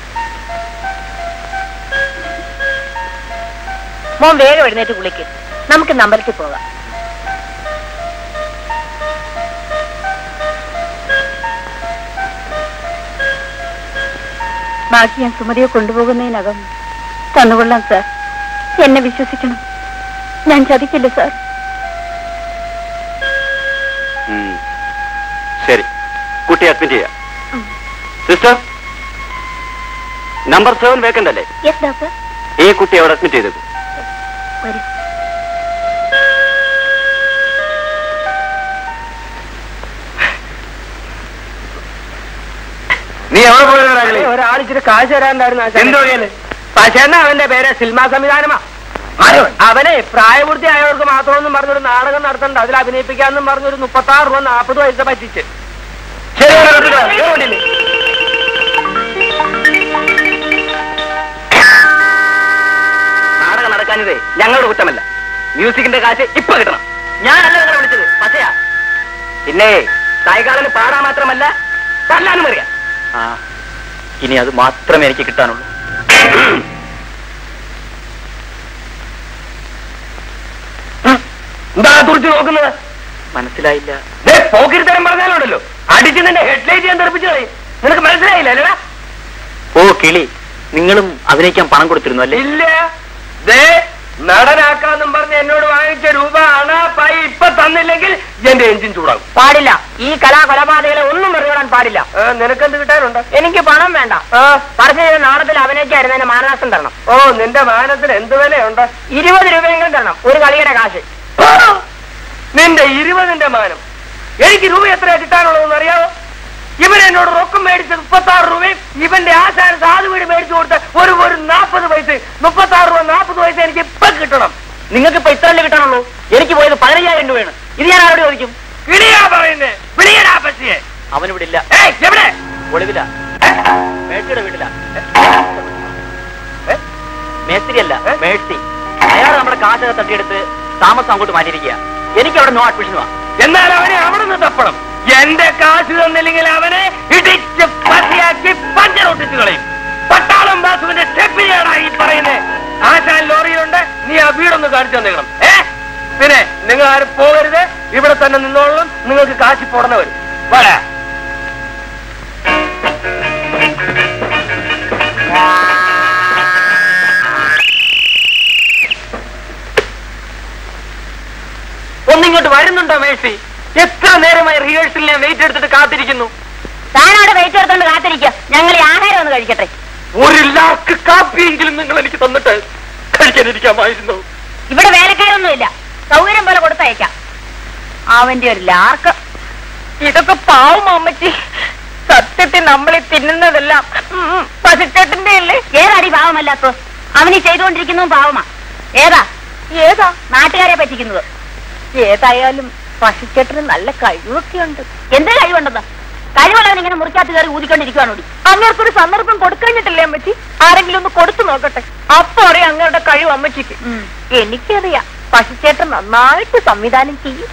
മോൻ വേഗം എഴുന്നേറ്റ് കുളിക്ക് നമുക്ക് നമ്പരത്തിൽ പോകാം ബാക്കി ഞാൻ സുമതിയെ കൊണ്ടുപോകുന്നതിനകം തന്നുകൊള്ളാം സാർ എന്നെ വിശ്വസിക്കണം ഞാൻ ചതിക്കില്ല സാർ ഉം. ശരി കുട്ടി അഡ്മിറ്റ് ചെയ്യാം സിസ്റ്റർ നമ്പർ സെവൻ വേക്കൻ്റ് അല്ലേ യെസ് ഡോക്ടർ ഈ കുട്ടി അവിടെ അഡ്മിറ്റ് ചെയ്തേക്കും വരൂ നീ എവിടെ പോയതാ ഒരാൾ ഇച്ചിരി കാശ് തരാണ്ടായിരുന്നു എന്തോ ചെയ്യല്? പക്ഷേ എന്നാ അവന്റെ പേര് സിനിമാ സംവിധാനമാ അവനെ പ്രായപൂർത്തിയായവർക്ക് മാത്രമൊന്നും പറഞ്ഞൊരു നാടകം നടത്തണ്ട അതിൽ അഭിനയിപ്പിക്കാന്നും പറഞ്ഞൊരു മുപ്പത്തി ആറ് രൂപ നാൽപ്പത് പൈസ പറ്റിച്ച് ശരി ഇവിടെ നിർത്തിക്കോ. ഇവിടെ കൊണ്ടില്ലേ? നാടകം നടക്കാനിതേ ഞങ്ങളുടെ കുറ്റമല്ല മ്യൂസിക്കിന്റെ കാശ് ഇപ്പൊ കിട്ടണം ഞാനല്ല നിങ്ങളെ വിളിച്ചത് പക്ഷയാ പിന്നെ സായികാലന് പാടാൻ മാത്രമല്ല തല്ലാനും അറിയാം ആ ഇനി അത് മാത്രമേ എനിക്ക് കിട്ടാനുള്ളൂ എന്താ തുറച്ചു നോക്കുന്നത് മനസ്സിലായില്ല ദേ, പോക്കിരിത്തരം പറഞ്ഞാലുണ്ടല്ലോ അടിച്ച് നിന്റെ ഹെഡ്ലൈറ്റ് ഞാൻ തെറിപ്പിച്ചു കളയും നിനക്ക് മനസ്സിലായില്ല അല്ലടാ ഓ കിളി നിങ്ങളും അഭിനയിക്കാൻ പണം കൊടുത്തിരുന്നു അല്ലേ ഇല്ല ദേ നടനാക്കാന്നും പറഞ്ഞ് എന്നോട് വാങ്ങിച്ച രൂപ അണ പൈ ഇപ്പൊ തന്നില്ലെങ്കിൽ എന്റെ എഞ്ചിൻ ചൂടാകും പാടില്ല ഈ കലാ കൊലപാതകളെ ഒന്നും വെറുതെ പാടില്ല ആ, നിനക്കെന്ത് കിട്ടാനുണ്ട് എനിക്ക് പണം വേണ്ട പറഞ്ഞു ചെയ്ത നാടകത്തിൽ അഭിനയിക്കായിരുന്നതിന് മാനനാശം തരണം ഓ നിന്റെ മാനത്തിന് എന്ത് വിലയുണ്ട് ഇരുപത് രൂപയെങ്കിലും തരണം ഒരു കളിയുടെ കാശ് ആ, നിന്റെ ഇരുപതിന്റെ മാനം എനിക്ക് രൂപ എത്രയാ കിട്ടാനുള്ളതെന്ന് അറിയാവോ ഇവൻ എന്നോട് റൊക്കം മേടിച്ച മുപ്പത്തി ആറ് രൂപയും ഇവന്റെ ആശാൻ സാധു വീട് മേടിച്ചു കൊടുത്ത ഒരു ഒരു നാൽപ്പത് പൈസ മുപ്പത്തി ആറ് രൂപ നാൽപ്പത് പൈസ എനിക്ക് ഇപ്പൊ കിട്ടണം നിങ്ങൾക്ക് ഇപ്പൊ ഇത്രയല്ലേ കിട്ടാനുള്ളൂ എനിക്ക് പോയത് പതിനയ്യായിരം രൂപയാണ് ഇത് ഞാൻ ആരോട് ചോദിക്കും വിളിയാ പറയുന്നേ വിളിയടാ പശിയെ അവനിവിടെ ഇല്ല ഏയ് എവിടെ ഒളിവില മേഴ്സിയുടെ വീട്ടില മേസ്തിരിയല്ല മേഴ്സി അയാൾ നമ്മുടെ കാശൊക്കെ തട്ടിയെടുത്ത് താമസം അങ്ങോട്ട് മാറ്റിയിരിക്കുക എനിക്ക് അവിടെ നോ അഡ്മിഷനുവാ എന്നാൽ അവനെ അവിടെ നിന്ന് തപ്പണം എന്റെ കാശ് തന്നില്ലെങ്കിൽ അവനെ ഇടിച്ച് പസിയാക്കി പഞ്ചറൊട്ടിച്ച് കളയും പട്ടാളം ബാസുവിന്റെ സ്റ്റെപ്പിനെയാണ് ഈ പറയുന്നത് ആശാൻ ലോറിയിലുണ്ട് നീ ആ വീടൊന്ന് കാണിച്ചു തന്നേക്കണം ഏ പിന്നെ നിങ്ങൾ ആരും പോകരുത് ഇവിടെ തന്നെ നിന്നോളും നിങ്ങൾക്ക് കാശി പോടണ വരും വരാ ഒന്നിങ്ങോട്ട് വരുന്നുണ്ടോ മേഴ്സി എത്ര നേരമായി റിഹേഴ്സലിൽ ഞാൻ വെയിറ്റ് എടുത്തിട്ട് കാത്തിരിക്കുന്നു താനവിടെ വെയിറ്റ് എടുത്തോണ്ട് കാത്തിരിക്കുക ഞങ്ങൾ ഈ ആഹാരം ഒന്ന് കഴിക്കട്ടെ ഒരു ലാക്ക് കാപ്പിയെങ്കിലും നിങ്ങൾ എനിക്ക് തന്നിട്ട് കഴിക്കാനിരിക്കാമായിരുന്നു ഇവിടെ വേലക്കാരൊന്നുമില്ല സൗകര്യം പോലെ കൊടുത്തയക്കാം അവന്റെ ഒരു ലാർക്ക് ഇതൊക്കെ പാവം അമ്മച്ചി സത്യത്തിൽ നമ്മളീ തിന്നുന്നതെല്ലാം പശുച്ചേട്ടന്റെ അല്ലേ ഏതാടി പാവമല്ലാത്തോ അവനീ ചെയ്തുകൊണ്ടിരിക്കുന്നതും പാവമാ ഏതാ ഏതാ നാട്ടുകാരെ പറ്റിക്കുന്നത് ഏതായാലും പശുച്ചേട്ടന് നല്ല കഴിവൊക്കെ ഉണ്ട് എന്ത് കഴിവുണ്ടെന്ന് കഴിവുള്ളവൻ ഇങ്ങനെ മുറിക്കാത്ത കയറി ഊതിക്കൊണ്ടിരിക്കുവാണോടി അങ്ങേർക്കൊരു സന്ദർഭം കൊടുക്കഴിഞ്ഞിട്ടില്ലേ അമ്മച്ചി ആരെങ്കിലും ഒന്ന് കൊടുത്തു നോക്കട്ടെ അപ്പൊ അറിയാം അങ്ങയുടെ കഴിവ് അമ്മച്ചിക്ക് എനിക്കറിയാം പശുച്ചേട്ടൻ നന്നായിട്ട് സംവിധാനം ചെയ്യും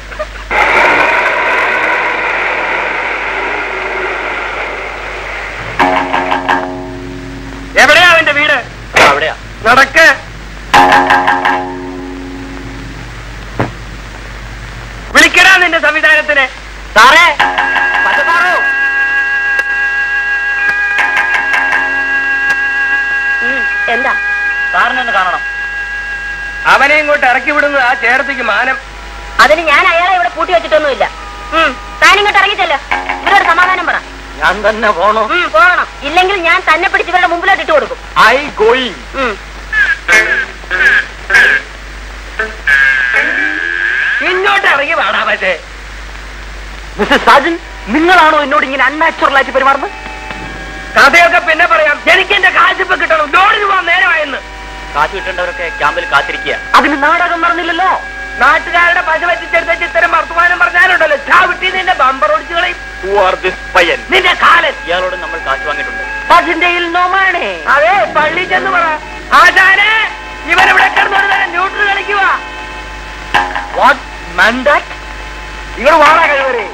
എവിടെയാ അവന്റെ വീട് അവിടെയാ നടക്ക് വിളിക്കടാ നിന്റെ സംവിധാനത്തിന് സാറേ പച്ചസാറോ എന്താ സാറിനെ ഒന്ന് കാണണം അവനെ ഇങ്ങോട്ട് ഇറക്കി വിടുന്നത് ആ ചേർത്തിക്ക് മാനം അതിന് ഞാൻ അയാളെ ഇവിടെ പൂട്ടി വെച്ചിട്ടൊന്നുമില്ല താനിങ്ങോട്ട് ഇറങ്ങിച്ചല്ലോ ഇവരോട് സമാധാനം പറ ഞാൻ തന്നെ പോണോ ഉം, പോകണം ഇല്ലെങ്കിൽ ഞാൻ തന്നെ പിടിച്ച് ഇവരുടെ മുമ്പിലോട്ട് ഇട്ട് കൊടുക്കും ഐ ഗോയിങ് ഉം. ഇങ്ങോട്ട് ഇറങ്ങി വാടാ പക്ഷേ മിസ്റ്റർ സാജൻ നിങ്ങളാണോ എന്നോട് ഇങ്ങനെ അൺനാച്ചുറൽ ആയിട്ട് പെരുമാറുന്നത് കഥയൊക്കെ പിന്നെ പറയാം എനിക്ക് എന്റെ കാശിപ്പ് കിട്ടണം ലോറിന് പോകാൻ നേരമായെന്ന് കാശ് കിട്ടേണ്ടവരൊക്കെ ക്യാമ്പിൽ കാത്തിരിക്കുക അതിന് നാടകം നടന്നില്ലല്ലോ നാട്ടുകാരുടെ പശ പറ്റിച്ചെടുത്ത ഇത്തരം വർത്തമാനം പറഞ്ഞാലുണ്ടല്ലോ ചാവിട്ടി നിന്റെ ബമ്പർ ഓടിച്ചു കളയും ഹു ആർ ദിസ് പയ്യൻ നിന്റെ കാലൻ ഇയാളോട് നമ്മൾ കാശ് വാങ്ങിയിട്ടുണ്ട് അതിന്റെ നോമാണേ അതെ പള്ളി ചെന്ന് പറ ആശാനെ ഇവനിവിടെ കിടന്നൊരു നേരം ന്യൂട്രൽ കളിക്കുക വാട്ട് മണ്ടാറ്റ് ഇവർ വാടാ കഴിവരെ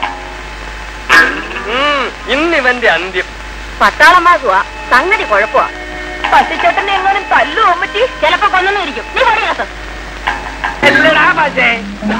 ഇന്നിവന്റെ അന്ത്യം പട്ടാളം വാസുവാ സംഗതി കുഴപ്പമാ പട്ടിച്ചേട്ടനെ എങ്ങാനും തല്ലു അമ്മച്ചി ചിലപ്പോ കൊന്നു ഇരിക്കും നീ പറയാത്ത എല്ലടാ പക്ഷേ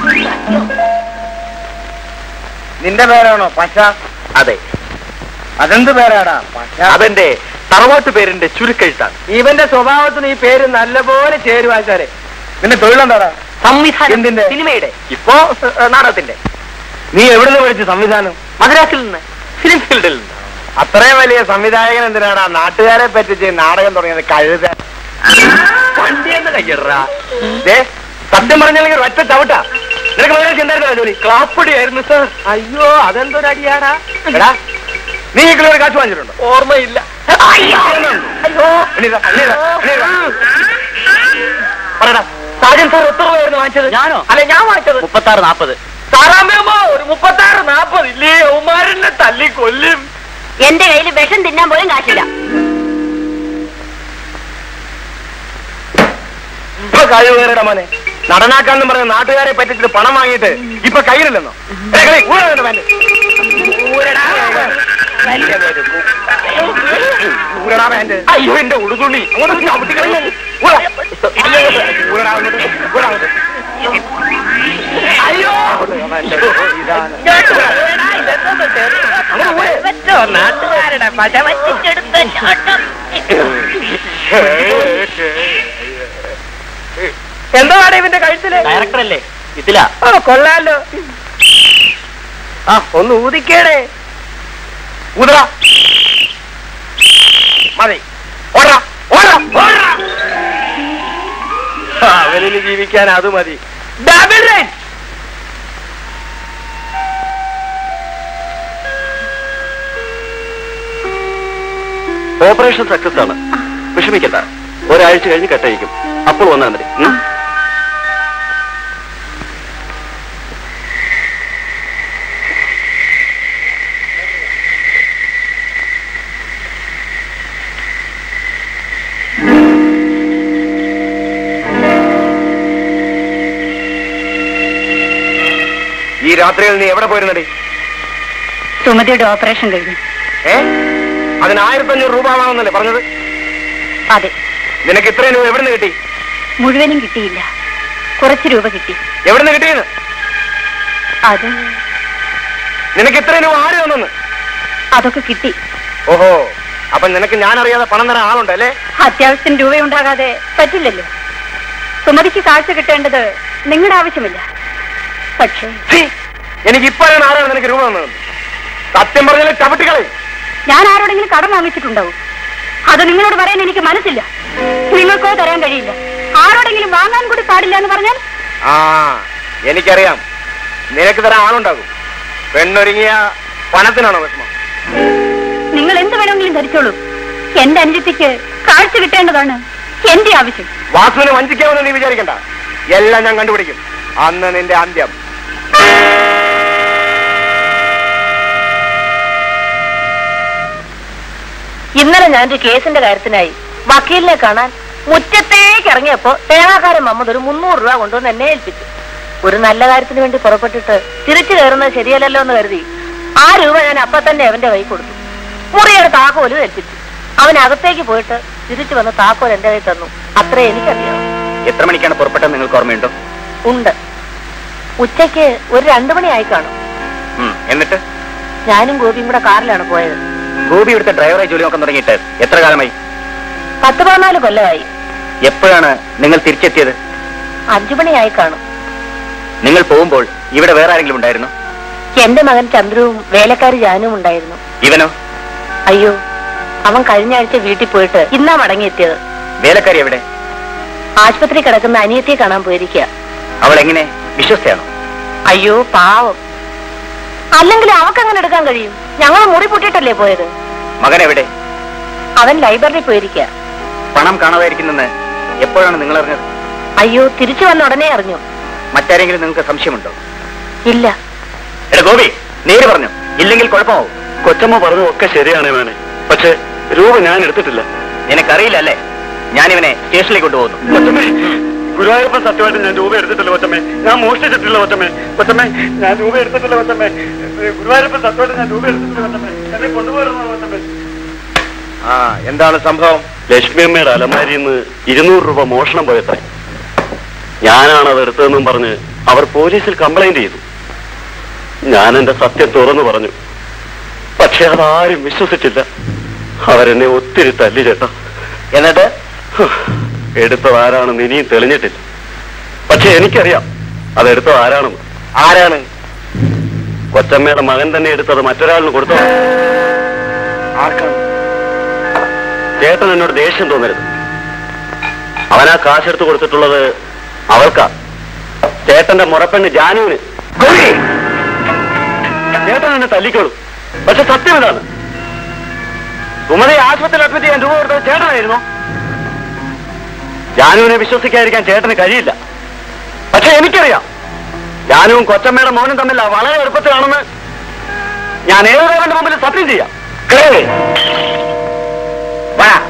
നിന്റെ പേരാണോ പശ അതെ അതെന്ത് പേരാടാ പശ അതെന്റെ തറവാട്ട് പേരിന്റെ ചുരുക്കെഴുത്താണ് ഇവന്റെ സ്വഭാവത്തിന് ഈ പേര് നല്ലപോലെ ചേരുവാശാരെ നിന്റെ തൊഴിലെന്താടാ സംവിധാനം എന്തിന്റെ? സിനിമയുടെ ഇപ്പോ ഏഹ്, നാടകത്തിന്റെ നീ എവിടെ നിന്ന് പഠിച്ചു സംവിധാനം മദ്രാസിൽ നിന്ന് ഫിലിം ഫീൽഡിൽ നിന്ന് അത്രയും വലിയ സംവിധായകൻ എന്തിനാടാ നാട്ടുകാരെ പറ്റിച്ച് നാടകം തുടങ്ങിയത് കഴുത വണ്ടിയെന്ന് കയ്യറാ ദേ, സത്യം പറഞ്ഞാൽ ഒറ്റ ചവിട്ടാ നിനക്ക് മദ്രാസ് എന്തായിരുന്നു ജോലി ക്ലാപ്പടിയായിരുന്നു സാർ അയ്യോ അതെന്തൊരടിയാടാ എടാ നീ ഈ കിലോ കാശ് വാങ്ങിച്ചിട്ടുണ്ടോ ഓർമ്മയില്ല എണീറ്റാ, എണീറ്റാ, എണീറ്റാ. പറയടാ സാജൻ സാർ എത്ര രൂപയായിരുന്നു വാങ്ങിച്ചത് ഞാനോ അല്ലെ ഞാൻ വാങ്ങിച്ചത് മുപ്പത്താറ് നാപ്പത് സാറാമ്മ ഒരു മുപ്പത്താറ് നാപ്പത് ഇല്ലേ ഉമാരനെ തല്ലി കൊല്ലും എന്റെ കയ്യിൽ വിഷം തിന്നാൻ പോലും കാശില്ല ഇപ്പൊ കഴിവ് കയറിയുടെ മോനെ നടനാക്കാന്നും പറഞ്ഞ നാട്ടുകാരെ പറ്റിച്ചിട്ട് പണം വാങ്ങിയിട്ട് ഇപ്പൊ കയ്യിലില്ലെന്നോ ഏ, കളി, ഊരാ നിന്റെ പാന്റ്. ഊരടാ ഊരടാ പാന്റ്. അയ്യോ എന്റെ ഉടുതുണി അങ്ങോട്ട് ചവിട്ടി കളഞ്ഞു. ഊരാ. ഊരടാ അങ്ങോട്ട്. ഊരാ അങ്ങോട്ട്. അയ്യോ ഇതാണ്. അങ്ങോട്ട് ഊര്. നാട്ടുകാരുടെ പശ വറ്റിച്ചെടുത്ത ചോട്ടം എന്താണ് ഇവന്റെ കഴുത്തില് ഡയറക്ടർ അല്ലേ ഇതിലാ ഓ കൊള്ളാലോ ആ ഒന്ന് ഊതിക്കേടേ ഊതറ മതി ഓടാ ഓടാ ഓടാ അവനിന് ജീവിക്കാൻ അത് മതി ഡബിൾ റൈറ്റ് ഓപ്പറേഷൻ സക്സസ് ആണ് വിഷമിക്കണ്ട ഒരാഴ്ച കഴിഞ്ഞ് കെട്ടയക്കും അപ്പോൾ വന്നാൽ മതി ഉം? ഈ രാത്രിയിൽ നീ എവിടെ പോയിരുന്നടി സുമതിയുടെ ഓപ്പറേഷൻ കഴിഞ്ഞു ഏ അതിന് ആയിരത്തി അഞ്ഞൂറ് രൂപ ആവാമെന്നല്ലേ പറഞ്ഞത് അതെ നിനക്ക് ഇത്രയും രൂപ എവിടെ നിന്ന് കിട്ടി മുഴുവനും കിട്ടിയില്ല കുറച്ച് രൂപ കിട്ടി എവിടെ നിന്ന് കിട്ടിയെന്ന് അത് നിനക്ക് ഇത്രയും രൂപ ആര് തന്നെന്ന് അതൊക്കെ കിട്ടി ഓഹോ അപ്പൊ നിനക്ക് ഞാൻ അറിയാതെ പണം തരാൻ ആളുണ്ടല്ലേ അത്യാവശ്യം രൂപയുണ്ടാകാതെ പറ്റില്ലല്ലോ സുമതിക്ക് കാഴ്ച കിട്ടേണ്ടത് നിങ്ങളുടെ ആവശ്യമില്ല പക്ഷേ ഛീ, എനിക്ക് ഇപ്പോഴാണ് ആരാണ് നിനക്ക് രൂപ തന്നത് സത്യം പറഞ്ഞാൽ ചവിട്ടിക്കളെ ഞാൻ ആരോടെങ്കിലും കടം വാങ്ങിച്ചിട്ടുണ്ടാവും അത് നിങ്ങളോട് പറയാൻ എനിക്ക് മനസ്സില്ല നിങ്ങൾക്കോ തരാൻ കഴിയില്ല ആരോടെങ്കിലും വാങ്ങാൻ കൂടി പാടില്ല എന്ന് പറഞ്ഞാൽ ആ എനിക്കറിയാം നിനക്ക് തരാൻ ആളുണ്ടാകും പെണ്ണൊരുങ്ങിയ പണത്തിനാണോ വിഷമം നിങ്ങൾ എന്ത് വേണമെങ്കിലും ധരിച്ചോളൂ എന്റെ അനുജത്തിക്ക് കാഴ്ച കിട്ടേണ്ടതാണ് എന്റെ ആവശ്യം വാസുവിനെ വഞ്ചിക്കാമെന്ന് നീ വിചാരിക്കണ്ട എല്ലാം ഞാൻ കണ്ടുപിടിക്കും അന്ന് നിന്റെ അന്ത്യം ഇന്നലെ ഞാൻ ഒരു കേസിന്റെ കാര്യത്തിനായി വക്കീലിനെ കാണാൻ മുറ്റത്തേക്ക് ഇറങ്ങിയപ്പോ തേങ്ങാക്കാരൻ മമ്മദ് ഒരു മുന്നൂറ് രൂപ കൊണ്ടുവന്ന് എന്നെ ഏൽപ്പിച്ചു ഒരു നല്ല കാര്യത്തിന് വേണ്ടി പുറപ്പെട്ടിട്ട് തിരിച്ചു കയറുന്നത് ശരിയല്ലല്ലോ എന്ന് കരുതി ആ രൂപ ഞാൻ അപ്പൊ തന്നെ അവന്റെ കൈ കൊടുത്തു മുറിയുടെ താക്കോല് ഏൽപ്പിച്ചു അവൻ അകത്തേക്ക് പോയിട്ട് തിരിച്ചു വന്ന് താക്കോൽ എന്റെ കൈ തന്നു അത്രേ എനിക്കറിയാം എത്ര മണിക്കാണ് പുറപ്പെട്ടത് നിങ്ങൾക്ക് ഓർമ്മയുണ്ടോ ഉണ്ട് ഉച്ചയ്ക്ക് ഒരു രണ്ടു മണിയായി കാണും ഉം, എന്നിട്ട് ഞാനും ഗോപിയും കൂടെ കാറിലാണ് പോയത് ഗോപി ഇവിടുത്തെ ഡ്രൈവറായി ജോലി നോക്കാൻ തുടങ്ങിയിട്ട് എത്ര കാലമായി പത്ത് പതിനാല് കൊല്ലമായി എപ്പോഴാണ് നിങ്ങൾ തിരിച്ചെത്തിയത് അഞ്ചു മണിയായി കാണും നിങ്ങൾ പോകുമ്പോൾ ഇവിടെ വേറെ ആരെങ്കിലും ഉണ്ടായിരുന്നു എന്റെ മകൻ ചന്ദ്രുവും വേലക്കാരി ജാനും ഉണ്ടായിരുന്നു ഇവനോ അയ്യോ അവൻ കഴിഞ്ഞ ആഴ്ച വീട്ടിൽ പോയിട്ട് ഇന്നാ മടങ്ങിയെത്തിയത് വേലക്കാരി എവിടെ ആശുപത്രി കിടക്കുന്ന അനിയത്തിയെ കാണാൻ പോയിരിക്കുക അവൾ എങ്ങനെ വിശ്വസ്തയാണോ അയ്യോ പാവം അല്ലെങ്കിൽ അവക്കങ്ങനെ എടുക്കാൻ കഴിയും ഞങ്ങൾ മുറി പൊട്ടിട്ടല്ലേ പോയത് മകൻ എവിടെ അവൻ ലൈബ്രറി പോയിരിക്കുക പണം കാണാതായിരിക്കുന്നെന്ന് എപ്പോഴാണ് നിങ്ങൾ അറിഞ്ഞത് അയ്യോ തിരിച്ചു വന്ന ഉടനെ അറിഞ്ഞു മറ്റാരെങ്കിലും നിങ്ങൾക്ക് സംശയമുണ്ടോ ഇല്ല എടാ ഗോപി നേര് പറഞ്ഞു ഇല്ലെങ്കിൽ കുഴപ്പമാവും കൊച്ചമ്മ പറഞ്ഞതൊക്കെ ശരിയാണ് വേണേ പക്ഷെ രൂപ ഞാൻ എടുത്തിട്ടില്ല നിനക്കറിയില്ല അല്ലേ ഞാനിവനെ സ്റ്റേഷനിലേക്ക് കൊണ്ടുപോകുന്നു കൊച്ചമ്മേ ഗുരുവായൂരപ്പൻ സത്യമായിട്ട് ഞാൻ രൂപ എടുത്തിട്ടില്ല കൊച്ചമ്മേ ഞാൻ മോഷ്ടിച്ചിട്ടില്ല കൊച്ചമ്മേ കൊച്ചമ്മേ ഞാൻ രൂപ എടുത്തിട്ടില്ല കൊച്ചമ്മേ ഗുരുവായൂരപ്പൻ സത്യമായിട്ട് ഞാൻ രൂപ എടുത്തിട്ടില്ല കൊച്ചമ്മേ എന്നെ കൊണ്ടുപോയിരുന്നു കൊച്ചമ്മേ ആ എന്താണ് സംഭവം ലക്ഷ്മി അമ്മയുടെ അലമാരിയിൽ നിന്ന് ഇരുന്നൂറ് രൂപ മോഷണം പോയത്രേ ഞാനാണ് അത് എടുത്തതെന്നും പറഞ്ഞ് അവർ പോലീസിൽ കംപ്ലൈന്റ് ചെയ്തു ഞാൻ എന്റെ സത്യം തുറന്നു പറഞ്ഞു പക്ഷെ അതാരും വിശ്വസിച്ചില്ല അവരെന്നെ ഒത്തിരി തല്ലി ചേട്ടാ എന്നിട്ട് എടുത്തത് ആരാണെന്ന് ഇനിയും തെളിഞ്ഞിട്ടില്ല പക്ഷെ എനിക്കറിയാം അതെടുത്തത് ആരാണെന്ന് ആരാണ് കൊച്ചമ്മയുടെ മകൻ തന്നെ എടുത്തത് മറ്റൊരാളിന് കൊടുത്തോ ആർക്കാണ് ചേട്ടൻ എന്നോട് ദേഷ്യം തോന്നരുത് അവനാ കാശെടുത്ത് കൊടുത്തിട്ടുള്ളത് അവൾക്കാ ചേട്ടന്റെ മുറപ്പെണ്ണ് ജാനുവിന് ചേട്ടൻ എന്നെ തല്ലിക്കോളും പക്ഷെ സത്യം ഇതാണ് സുമതയെ ആശുപത്രിയിൽ അഡ്മിറ്റ് ചെയ്യാൻ രൂപ കൊടുത്തത് ചേട്ടനായിരുന്നു ജാനുവിനെ വിശ്വസിക്കാതിരിക്കാൻ ചേട്ടന് കഴിയില്ല പക്ഷെ എനിക്കറിയാം ജാനുവും കൊച്ചമ്മയുടെ മോനും തമ്മിൽ വളരെ എളുപ്പത്തിലാണെന്ന് ഞാൻ ഏതൊരാളുടെ മുമ്പിൽ സത്യം ചെയ്യാം കേറി വാ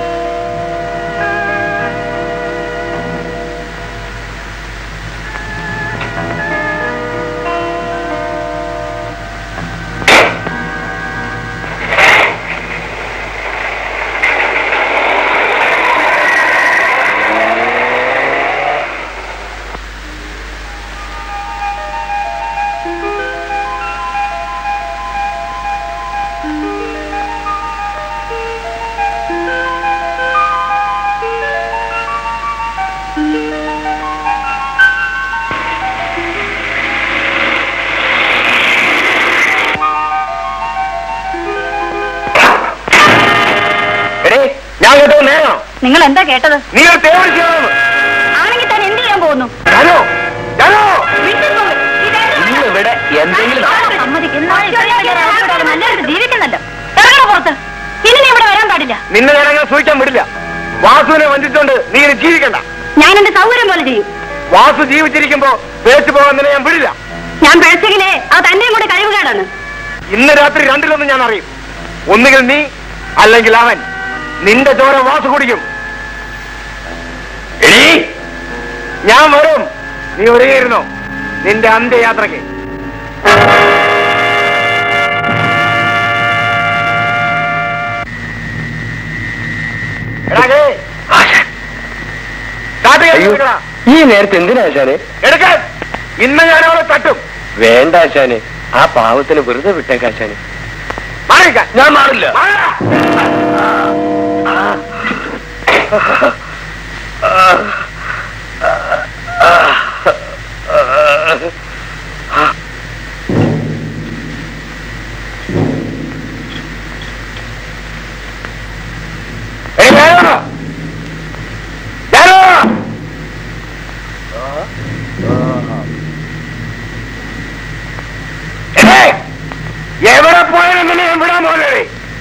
എടേ ഞാൻ കേട്ടോ നേരം നിങ്ങൾ എന്താ കേട്ടത് നീ ഒരു തേവടിച്ചാണ് ആണെങ്കിൽ താൻ എന്ത് ചെയ്യാൻ പോകുന്നു ജാനോ ജാനോ വിട്ടുപോകും. ഇതേതോ ഇന്ന് ഇവിടെ എന്തെങ്കിലും സമ്മതിക്കുന്നു. നല്ലൊരു ജീവിക്കുന്നല്ലോ ഇറങ്ങണ പുറത്ത് ഇനി നീ ഇവിടെ വരാൻ പാടില്ല നിന്നെ ഞാൻ അങ്ങനെ സൂക്ഷിക്കാൻ വിടില്ല വാസുവിനെ വഞ്ചിച്ചോണ്ട് നീ ഇനി ജീവിക്കണ്ട ഞാൻ എന്റെ സൗകര്യം പോലെ ചെയ്യും വാസു ജീവിച്ചിരിക്കുമ്പോ പേച്ചു പോകാൻ നിന്നെ ഞാൻ വിടില്ല ഞാൻ പിഴച്ചെങ്കിലേ അത് തന്റെയും കൂടെ കഴിവുകേടാണ് ഇന്ന് രാത്രി രണ്ടിലൊന്നും ഞാൻ അറിയും ഒന്നുകിൽ നീ അല്ലെങ്കിൽ അവൻ നിന്റെ ചോര വാസു കുടിക്കും എടീ, ഞാൻ വരും നീ ഒരുങ്ങിയിരുന്നോ നിന്റെ അന്ത്യയാത്രയ്ക്ക് എടാ, ദേ. കാട്ട് കയറ്റി വെക്കടാ. ഈ നേരത്തെ എന്തിനാ ആശാനെ എടുക്കാൻ ഇന്ന് ഞാൻ അവളെ തട്ടും വേണ്ട ആശാനെ ആ പാവത്തിന് വെറുതെ വിട്ടേക്ക് ആശാനെ മാറിക്കാൻ ഞാൻ മാറില്ല ഏയ് ജാനു! ജാനു! ഏയ്! എവിടെ പോയാലും നിന്നെ ഞാൻ വിടാൻ പോലെ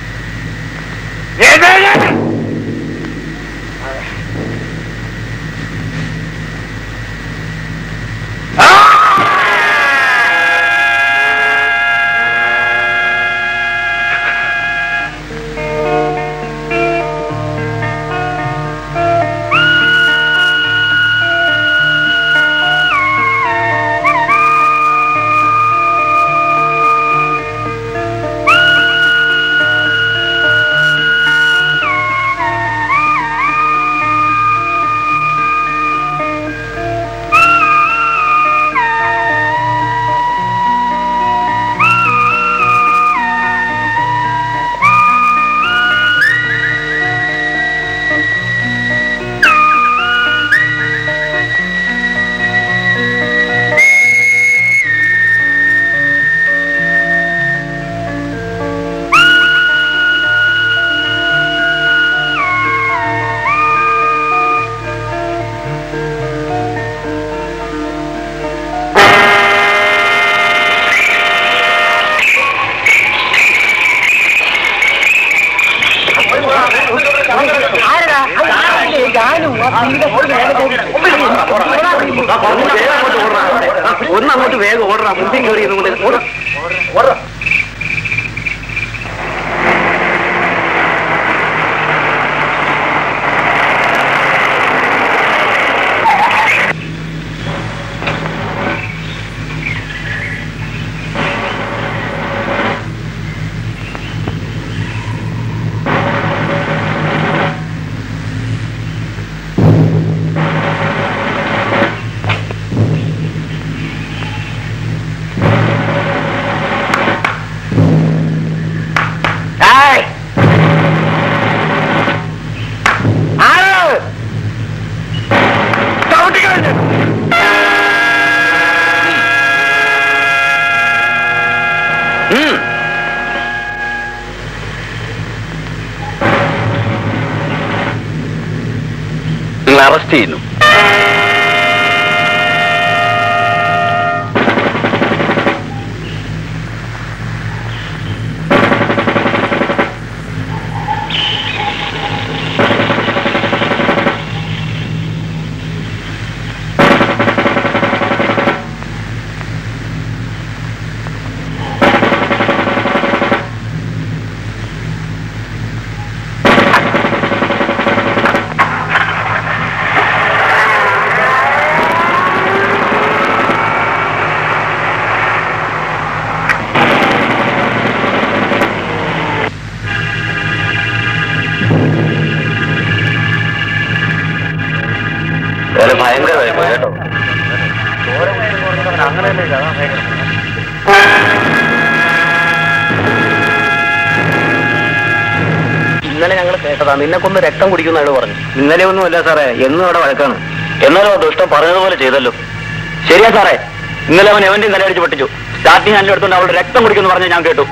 ഒന്നങ്ങോട്ട് വേഗം ഓടറാ മുമ്പിൽ കയറി കൊണ്ട് അറസ്റ്റ് ചെയ്യുന്നു ഭയങ്കരമായി പോയി കേട്ടോ ഇന്നലെ ഞങ്ങൾ കേട്ടതാ നിന്നെ കൊന്ന് രക്തം കുടിക്കുന്ന അയാൾ പറഞ്ഞു ഇന്നലെ ഒന്നുമല്ല സാറേ എന്നും അവിടെ വഴക്കാണ് എന്നാലും ആ ദുഷ്ടം പറഞ്ഞതുപോലെ ചെയ്തല്ലോ ശരിയാ സാറേ ഇന്നലെ അവൻ എവന്റെയും തലയടിച്ച് പൊട്ടിച്ചു സ്റ്റാർട്ടിങ് ഹാൻഡിൽ എടുത്തുകൊണ്ട് അവളുടെ രക്തം കുടിക്കുന്നു പറഞ്ഞ് ഞാൻ കേട്ടു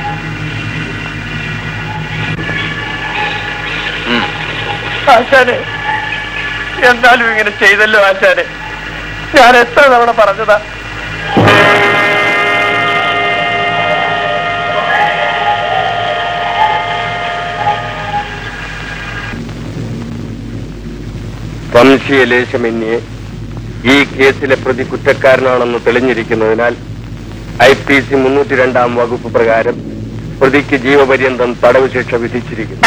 ആശാനെ എന്നാലും ഇങ്ങനെ ചെയ്തല്ലോ ആശാനെ ഞാൻ എത്ര തവണ പറഞ്ഞതാ സംശയലേശമന്യേ ഈ കേസിലെ പ്രതി കുറ്റക്കാരനാണെന്ന് തെളിഞ്ഞിരിക്കുന്നതിനാൽ ഐ പി സി മുന്നൂറ്റി രണ്ടാം വകുപ്പ് പ്രകാരം പ്രതിക്ക് ജീവപര്യന്തം തടവ് ശിക്ഷ വിധിച്ചിരിക്കുന്നു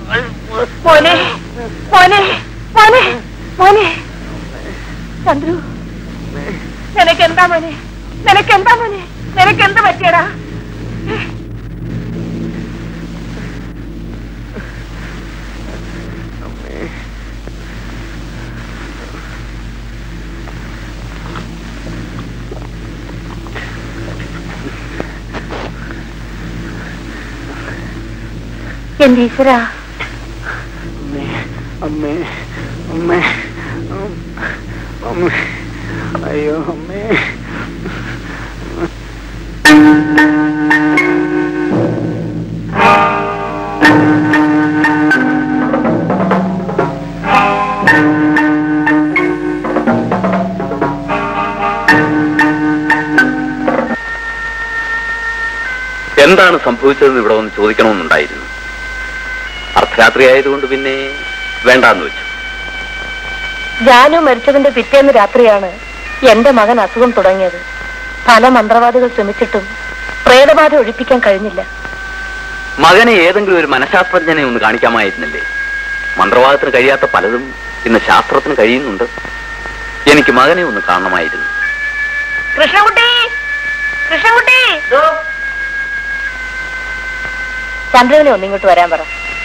മോനെ മോനെ മോനെ മോനെ ചന്ദ്രു നിനക്കെന്താ മോനെ നിനക്കെന്താ മോനെ നിനക്കെന്ത് പറ്റിയടാ എന്റെ ഈശ്വര അമ്മേ അമ്മേ അമ്മേ അയ്യോ അമ്മേ എന്താണ് സംഭവിച്ചതെന്ന് ഇവിടെ ഒന്ന് ചോദിക്കണമെന്നുണ്ടായിരുന്നു അർദ്ധരാത്രി ആയതുകൊണ്ട് പിന്നെ വേണ്ടാന്ന് വെച്ചു ജാനു മരിച്ചതിന്റെ പിറ്റേന്ന് രാത്രിയാണ് എന്റെ മകൻ അസുഖം തുടങ്ങിയത് പല മന്ത്രവാദികൾ ശ്രമിച്ചിട്ടും പ്രേതബാധ ഒഴിപ്പിക്കാൻ കഴിഞ്ഞില്ല മകനെ ഏതെങ്കിലും ഒരു മനഃശാസ്ത്രജ്ഞനെ ഒന്ന് കാണിക്കാമായിരുന്നില്ലേ മന്ത്രവാദത്തിന് കഴിയാത്ത പലതും ഇന്ന് ശാസ്ത്രത്തിന് കഴിയുന്നുണ്ട് എനിക്ക് മകനെ ഒന്ന് കാണണമായിരുന്നു കൃഷ്ണൻകുട്ടി കൃഷ്ണൻകുട്ടി ചന്ദ്രനെ ഒന്നിങ്ങോട്ട് വരാൻ പറ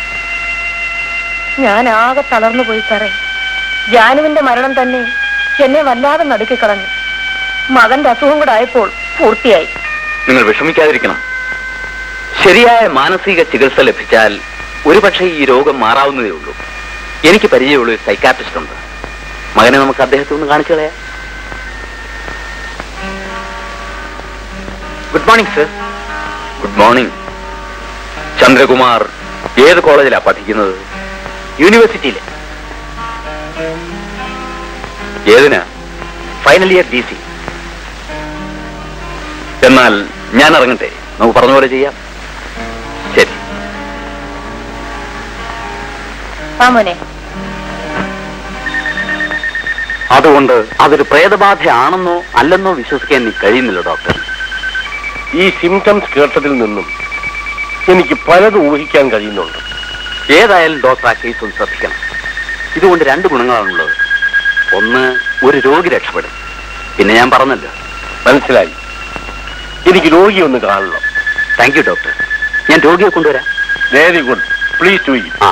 ഞാൻ ആകെ തളർന്നു പോയി സാറേ ജാനുവിന്റെ മരണം തന്നെ എന്നെ വല്ലാതെ നടുക്കിക്കളഞ്ഞു മകന്റെ അസുഖം കൂടെ ആയപ്പോൾ പൂർത്തിയായി നിങ്ങൾ വിഷമിക്കാതിരിക്കണം ശരിയായ മാനസിക ചികിത്സ ലഭിച്ചാൽ ഒരുപക്ഷെ ഈ രോഗം മാറാവുന്നതേ ഉള്ളൂ എനിക്ക് പരിചയമുള്ള ഒരു സൈക്കാട്രിസ്റ്റ് ഉണ്ട് മകനെ നമുക്ക് അദ്ദേഹത്തെ ഒന്ന് കാണിച്ചു കളയാം good morning sir good morning Chandrakumar ഏത് കോളേജിലാ പഠിക്കുന്നത് യൂണിവേഴ്സിറ്റിയിലെ ഏതിനാ ഫൈനൽ ഇയർ ഡി സി എന്നാൽ ഞാൻ ഇറങ്ങട്ടെ നമുക്ക് പറഞ്ഞ പോലെ ചെയ്യാം ശരി ആ മോനെ അതുകൊണ്ട് അതൊരു പ്രേതബാധയാണെന്നോ അല്ലെന്നോ വിശ്വസിക്കാൻ എനിക്ക് കഴിയുന്നില്ല ഡോക്ടർ ഈ സിംറ്റംസ് കേട്ടതിൽ നിന്നും എനിക്ക് പലതും ഊഹിക്കാൻ കഴിയുന്നുണ്ട് ഏതായാലും ഡോക്ടർ ആ കേസ് ഒന്ന് ശ്രദ്ധിക്കണം ഇതുകൊണ്ട് രണ്ട് ഗുണങ്ങളാണുള്ളത് ഒന്ന് ഒരു രോഗി രക്ഷപ്പെടും പിന്നെ ഞാൻ പറഞ്ഞല്ലോ മനസ്സിലായി എനിക്ക് രോഗിയെ ഒന്ന് കാണണം താങ്ക് യു ഡോക്ടർ ഞാൻ രോഗിയെ കൊണ്ടുവരാം വെരി ഗുഡ് പ്ലീസ് ടു ആ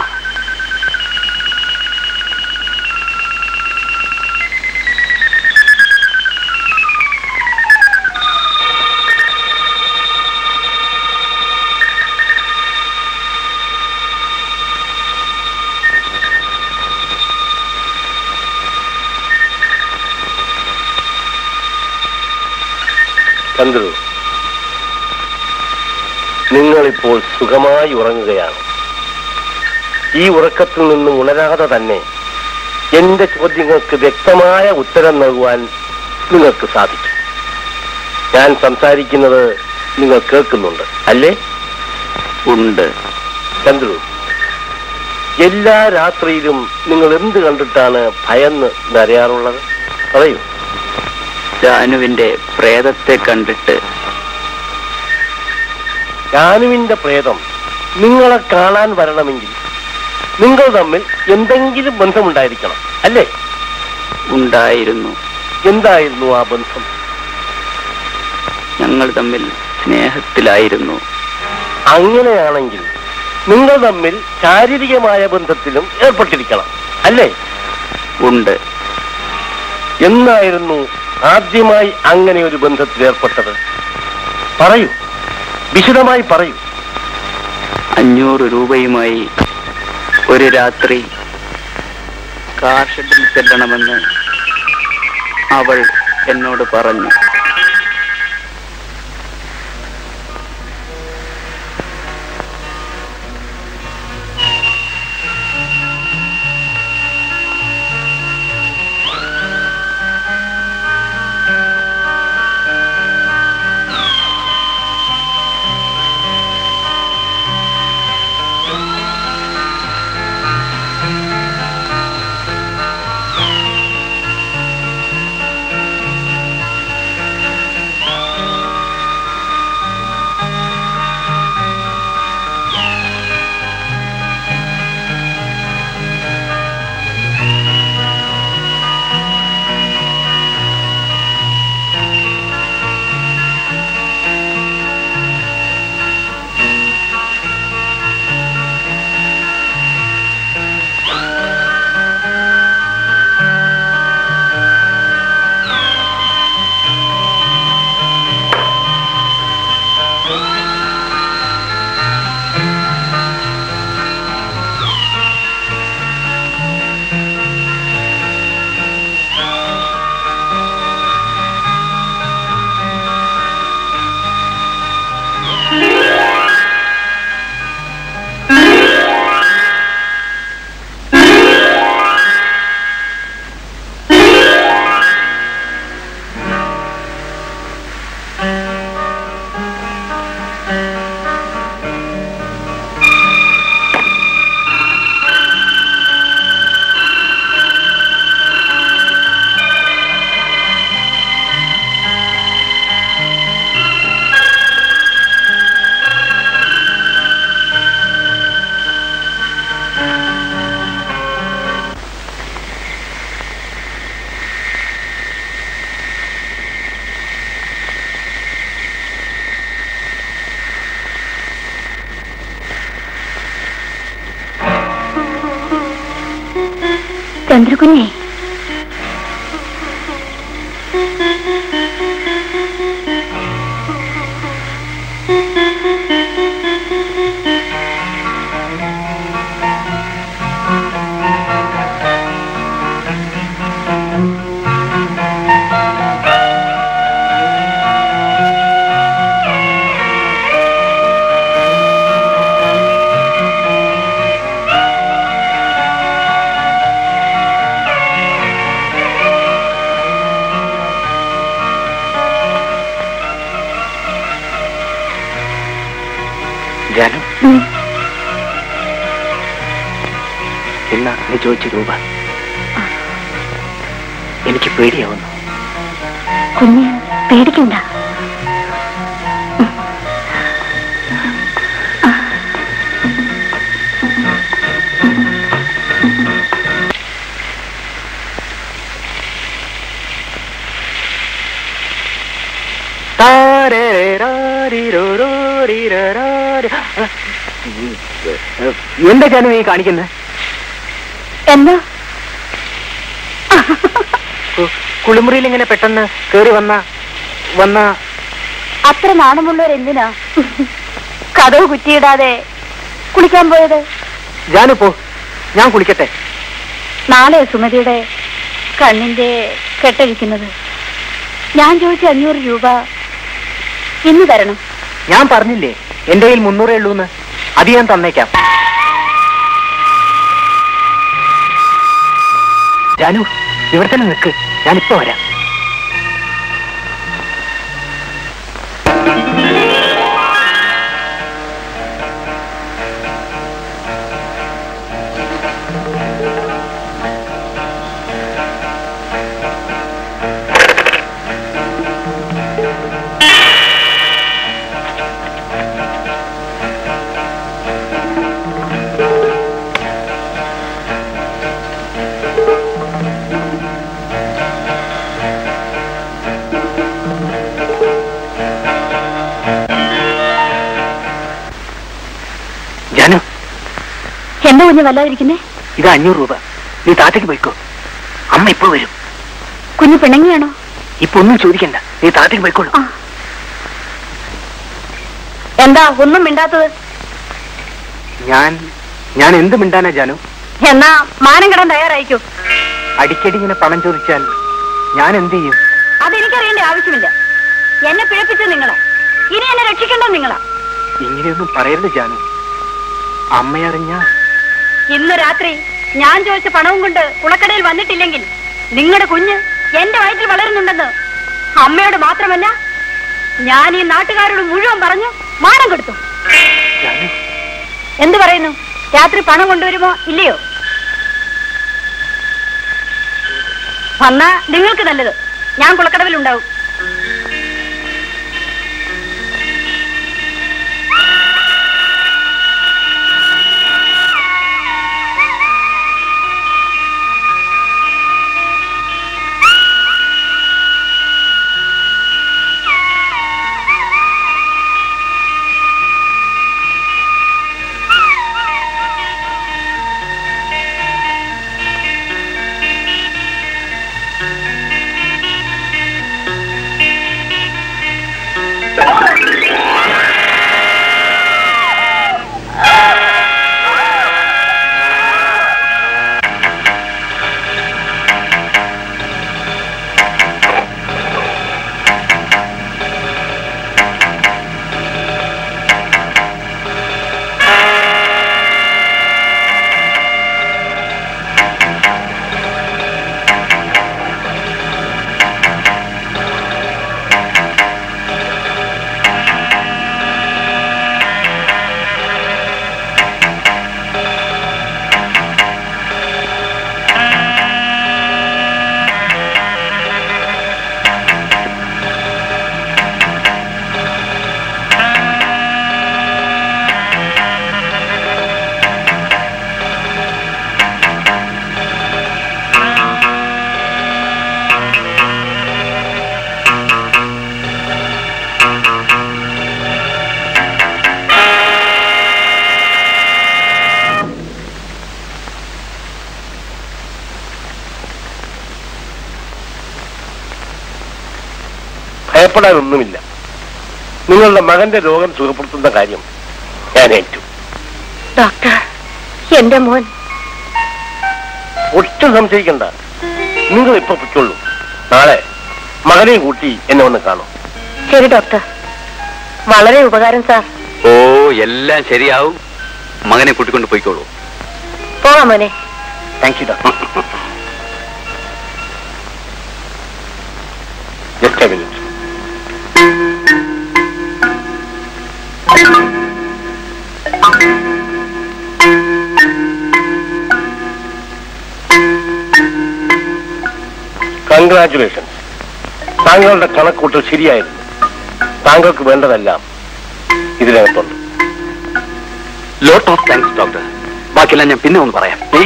ചന്ദ്രു നിങ്ങളിപ്പോൾ സുഖമായി ഉറങ്ങുകയാണ് ഈ ഉറക്കത്തിൽ നിന്ന് ഉണരാതെ തന്നെ എന്റെ ചോദ്യങ്ങൾക്ക് വ്യക്തമായ ഉത്തരം നൽകുവാൻ നിങ്ങൾക്ക് സാധിക്കും ഞാൻ സംസാരിക്കുന്നത് നിങ്ങൾ കേൾക്കുന്നുണ്ട് അല്ലേ ഉണ്ട് ചന്ദ്രു എല്ലാ രാത്രിയിലും നിങ്ങൾ എന്ത് കണ്ടിട്ടാണ് ഭയന്ന് നരയാറുള്ളത് പറയൂ ജാനുവിന്റെ പ്രേതത്തെ കണ്ടിട്ട് ജാനുവിന്റെ പ്രേതം നിങ്ങളെ കാണാൻ വരണമെങ്കിൽ നിങ്ങൾ തമ്മിൽ എന്തെങ്കിലും ബന്ധമുണ്ടായിരിക്കണം അല്ലേ ഉണ്ടായിരുന്നു എന്തായിരുന്നു ആ ബന്ധം ഞങ്ങൾ തമ്മിൽ സ്നേഹത്തിലായിരുന്നു അങ്ങനെയാണെങ്കിൽ നിങ്ങൾ തമ്മിൽ ശാരീരികമായ ബന്ധത്തിലും ഏർപ്പെട്ടിരിക്കണം അല്ലേ ഉണ്ട് എന്നായിരുന്നു ആദ്യമായി അങ്ങനെ ഒരു ബന്ധത്തിൽ ഏർപ്പെട്ടത് പറയൂ വിശദമായി പറയൂ അഞ്ഞൂറ് രൂപയുമായി ഒരു രാത്രി കാർ ഷെഡിൽ ചെല്ലണമെന്ന് അവൾ എന്നോട് പറഞ്ഞു ചന്ദ്രകുഞ്ഞേ ജാനു എന്നാ നീ ചോദിച്ച രൂപ എനിക്ക് പേടിയാവുന്നു കുഞ്ഞ് പേടിക്കണ്ട എന്താ ജാനു നീ കാണിക്കുന്നത് എന്താ കുളിമുറിയിൽ ഇങ്ങനെ പെട്ടെന്ന് കേറി വന്ന വന്ന അത്ര നാണമുള്ളവരെന്തിനാ കഥവ് കുറ്റിയിടാതെ കുളിക്കാൻ പോയത് ജാനു പോ ഞാൻ കുളിക്കട്ടെ നാളെ സുമതിയുടെ കണ്ണിന്റെ കെട്ടഴിക്കുന്നത് ഞാൻ ചോദിച്ച അഞ്ഞൂറ് രൂപ ഇന്ന് തരണം ഞാൻ പറഞ്ഞില്ലേ എന്റെ കയ്യിൽ മുന്നൂറേ ഉള്ളൂന്ന് അത് ഞാൻ തന്നേക്കാം ജാനു ഇവിടെ തന്നെ നിൽക്ക് ഞാനിപ്പോ വരാം ജാനു എന്താ കുഞ്ഞ് വല്ലാതിരിക്കുന്നേ ഇത് അഞ്ഞൂറ് രൂപ നീ താത്തേക്ക് പോയിക്കോ അമ്മ ഇപ്പൊ വരും കുഞ്ഞ് പിണങ്ങിയാണോ ഇപ്പൊ ഒന്നും ചോദിക്കണ്ട നീ താത്തേക്ക് പോയിക്കോളൂ ആ. എന്താ ഒന്നും മിണ്ടാത്തത് ഞാൻ ഞാൻ എന്ത് മിണ്ടാനാ ജാനു എന്നാ മാനം കിടാൻ തയ്യാറായിക്കോ അടിക്കടി ഇങ്ങനെ പണം ചോദിച്ചാൽ ഞാൻ എന്ത് ചെയ്യും അതെനിക്കറിയേണ്ട ആവശ്യമില്ല എന്നെ പിഴപ്പിച്ചത് നിങ്ങളാ ഇനി എന്നെ രക്ഷിക്കേണ്ടത് നിങ്ങളാ ഇങ്ങനെയൊന്നും പറയരുത് ജാനു അമ്മയറിഞ്ഞ ഇന്ന് രാത്രി ഞാൻ ചോദിച്ച പണവും കൊണ്ട് കുളക്കടയിൽ വന്നിട്ടില്ലെങ്കിൽ നിങ്ങളുടെ കുഞ്ഞ് എന്റെ വയറ്റിൽ വളരുന്നുണ്ടെന്ന് അമ്മയോട് മാത്രമല്ല ഞാൻ ഈ നാട്ടുകാരോട് മുഴുവൻ പറഞ്ഞു മാനം കൊടുത്തു ജാനു എന്ത് പറയുന്നു രാത്രി പണം കൊണ്ടുവരുമോ ഇല്ലയോ വന്നാ നിങ്ങൾക്ക് നല്ലത് ഞാൻ കുളക്കടവിലുണ്ടാവും ഭയപ്പെടാനൊന്നുമില്ല നിങ്ങളുടെ മകന്റെ രോഗം സുഖപ്പെടുത്തുന്ന കാര്യം ഞാൻ ഏറ്റു ഡോക്ടർ എന്റെ മോൻ ഒട്ടും സംശയിക്കണ്ട നിങ്ങൾ ഇപ്പൊ പൊയ്ക്കൊള്ളൂ നാളെ മകനെയും കൂട്ടി എന്നെ ഒന്ന് കാണും ശരി ഡോക്ടർ വളരെ ഉപകാരം സാർ ഓ എല്ലാം ശരിയാവും മകനെ കൂട്ടിക്കൊണ്ട് പോയിക്കോളൂ പോകാം മോനെ thank you doctor just a minute congratulations താങ്കളുടെ കണക്കൂട്ടൽ ശരിയായിരുന്നു താങ്കൾക്ക് വേണ്ടതെല്ലാം ഇതിനകത്തുണ്ട് ലോട്ട് ഓഫ് താങ്ക്സ് ഡോക്ടർ ബാക്കിയെല്ലാം ഞാൻ പിന്നെ ഒന്ന് പറയാം ഏ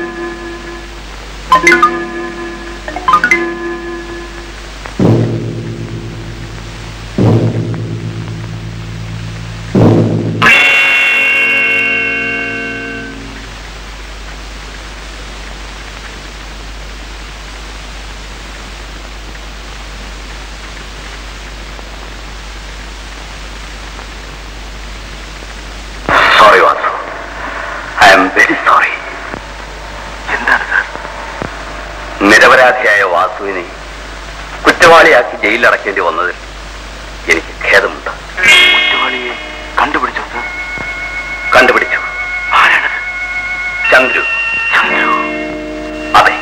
sorry Vasu I am very sorry എന്താണ് സാർ നിരപരാധിയായ വാസുവിനെ കുറ്റവാളിയാക്കി ജയിലിലടക്കേണ്ടി വന്നതിൽ എനിക്ക് ഖേദമുണ്ട് കുറ്റവാളിയെ കണ്ടുപിടിച്ചോ സാർ കണ്ടുപിടിച്ചു ആരാണത് ചന്ദ്രു ചന്ദ്രു അതെ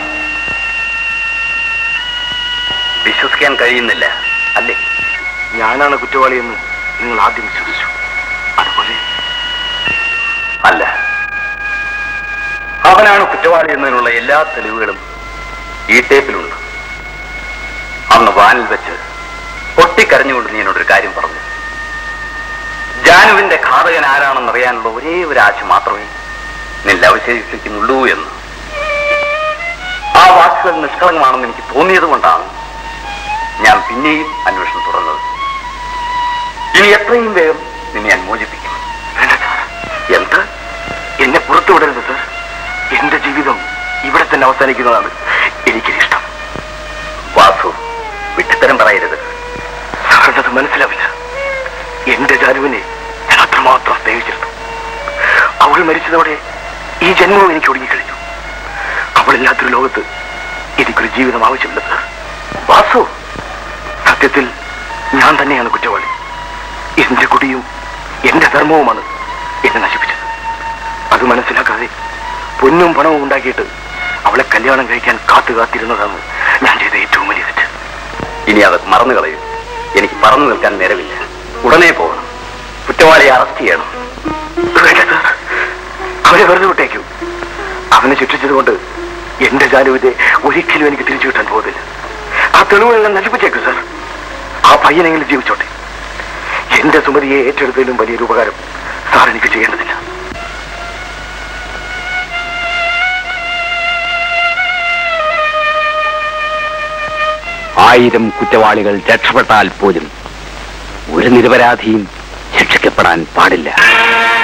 വിശ്വസിക്കാൻ കഴിയുന്നില്ല അല്ലേ ഞാനാണ് കുറ്റവാളിയെന്ന് നിങ്ങൾ ആദ്യം വിശ്വസിച്ചു അതുപോലെ അല്ല അവനാണ് കുറ്റവാളി എന്നതിനുള്ള എല്ലാ തെളിവുകളും ഈ ടേപ്പിലുണ്ട് അന്ന് വാനിൽ വെച്ച് പൊട്ടിക്കരഞ്ഞുകൊണ്ട് നീ എന്നോടൊരു കാര്യം പറഞ്ഞു ജാനുവിന്റെ ഘാതകൻ ആരാണെന്ന് അറിയാനുള്ള ഒരേ ഒരു ആശ മാത്രമേ നിന്നെ അവശേഷിക്കുന്നുള്ളൂ എന്ന് ആ വാക്കുകൾ നിഷ്കളങ്കമാണെന്ന് എനിക്ക് തോന്നിയത് കൊണ്ടാണ് ഞാൻ പിന്നെയും അന്വേഷണം തുടർന്നത് ഇനി എത്രയും വേഗം നിന്നെ ഞാൻ മോചിപ്പിക്കും എന്ത് എന്നെ പുറത്തു വിടരുത് സർ എന്റെ ജീവിതം ഇവിടെ തന്നെ അവസാനിക്കുന്നതാണ് എനിക്കിഷ്ടം വാസു വിട്ടിത്തരം പറയരുത് സാറിനത് മനസ്സിലാവില്ല എന്റെ ജാനുവിനെ ഞാൻ അത്രമാത്രം സ്നേഹിച്ചിരുന്നു അവൾ മരിച്ചതോടെ ഈ ജന്മവും എനിക്ക് ഒടുങ്ങിക്കഴിഞ്ഞു അവളില്ലാത്തൊരു ലോകത്ത് എനിക്കൊരു ജീവിതം ആവശ്യമില്ല സർ വാസു സത്യത്തിൽ ഞാൻ തന്നെയാണ് കുറ്റവാളി എന്റെ കുടിയും എന്റെ ധർമ്മവുമാണ് എന്നെ നശിപ്പിച്ചത് അത് മനസ്സിലാക്കാതെ പൊന്നും പണവും ഉണ്ടാക്കിയിട്ട് അവളെ കല്യാണം കഴിക്കാൻ കാത്തു കാത്തിരുന്നതാണ് ഞാൻ ചെയ്ത ഏറ്റവും വലിയ തെറ്റ് ഇനി അതൊക്കെ മറന്നു കളയൂ എനിക്ക് പറന്നു നിൽക്കാൻ നേരമില്ല ഉടനെ പോകണം കുറ്റവാളിയെ അറസ്റ്റ് ചെയ്യണം വേണ്ട സാർ അവനെ വെറുതെ വിട്ടേക്കൂ അവനെ ശിക്ഷിച്ചതുകൊണ്ട് എന്റെ ജാനുവിനെ ഒരിക്കലും എനിക്ക് തിരിച്ചു കിട്ടാൻ പോകുന്നില്ല ആ തെളിവുകളെല്ലാം നശിപ്പിച്ചേക്കൂ സാർ ആ പയ്യനെങ്കിലും ജീവിച്ചോട്ടെ എന്റെ സുമതിയെ ഏറ്റെടുത്തതിലും വലിയൊരു ഉപകാരം സാർ എനിക്ക് ചെയ്യേണ്ടതില്ല ആയിരം കുറ്റവാളികൾ രക്ഷപ്പെട്ടാൽ പോലും ഒരു നിരപരാധിയും ശിക്ഷിക്കപ്പെടാൻ പാടില്ല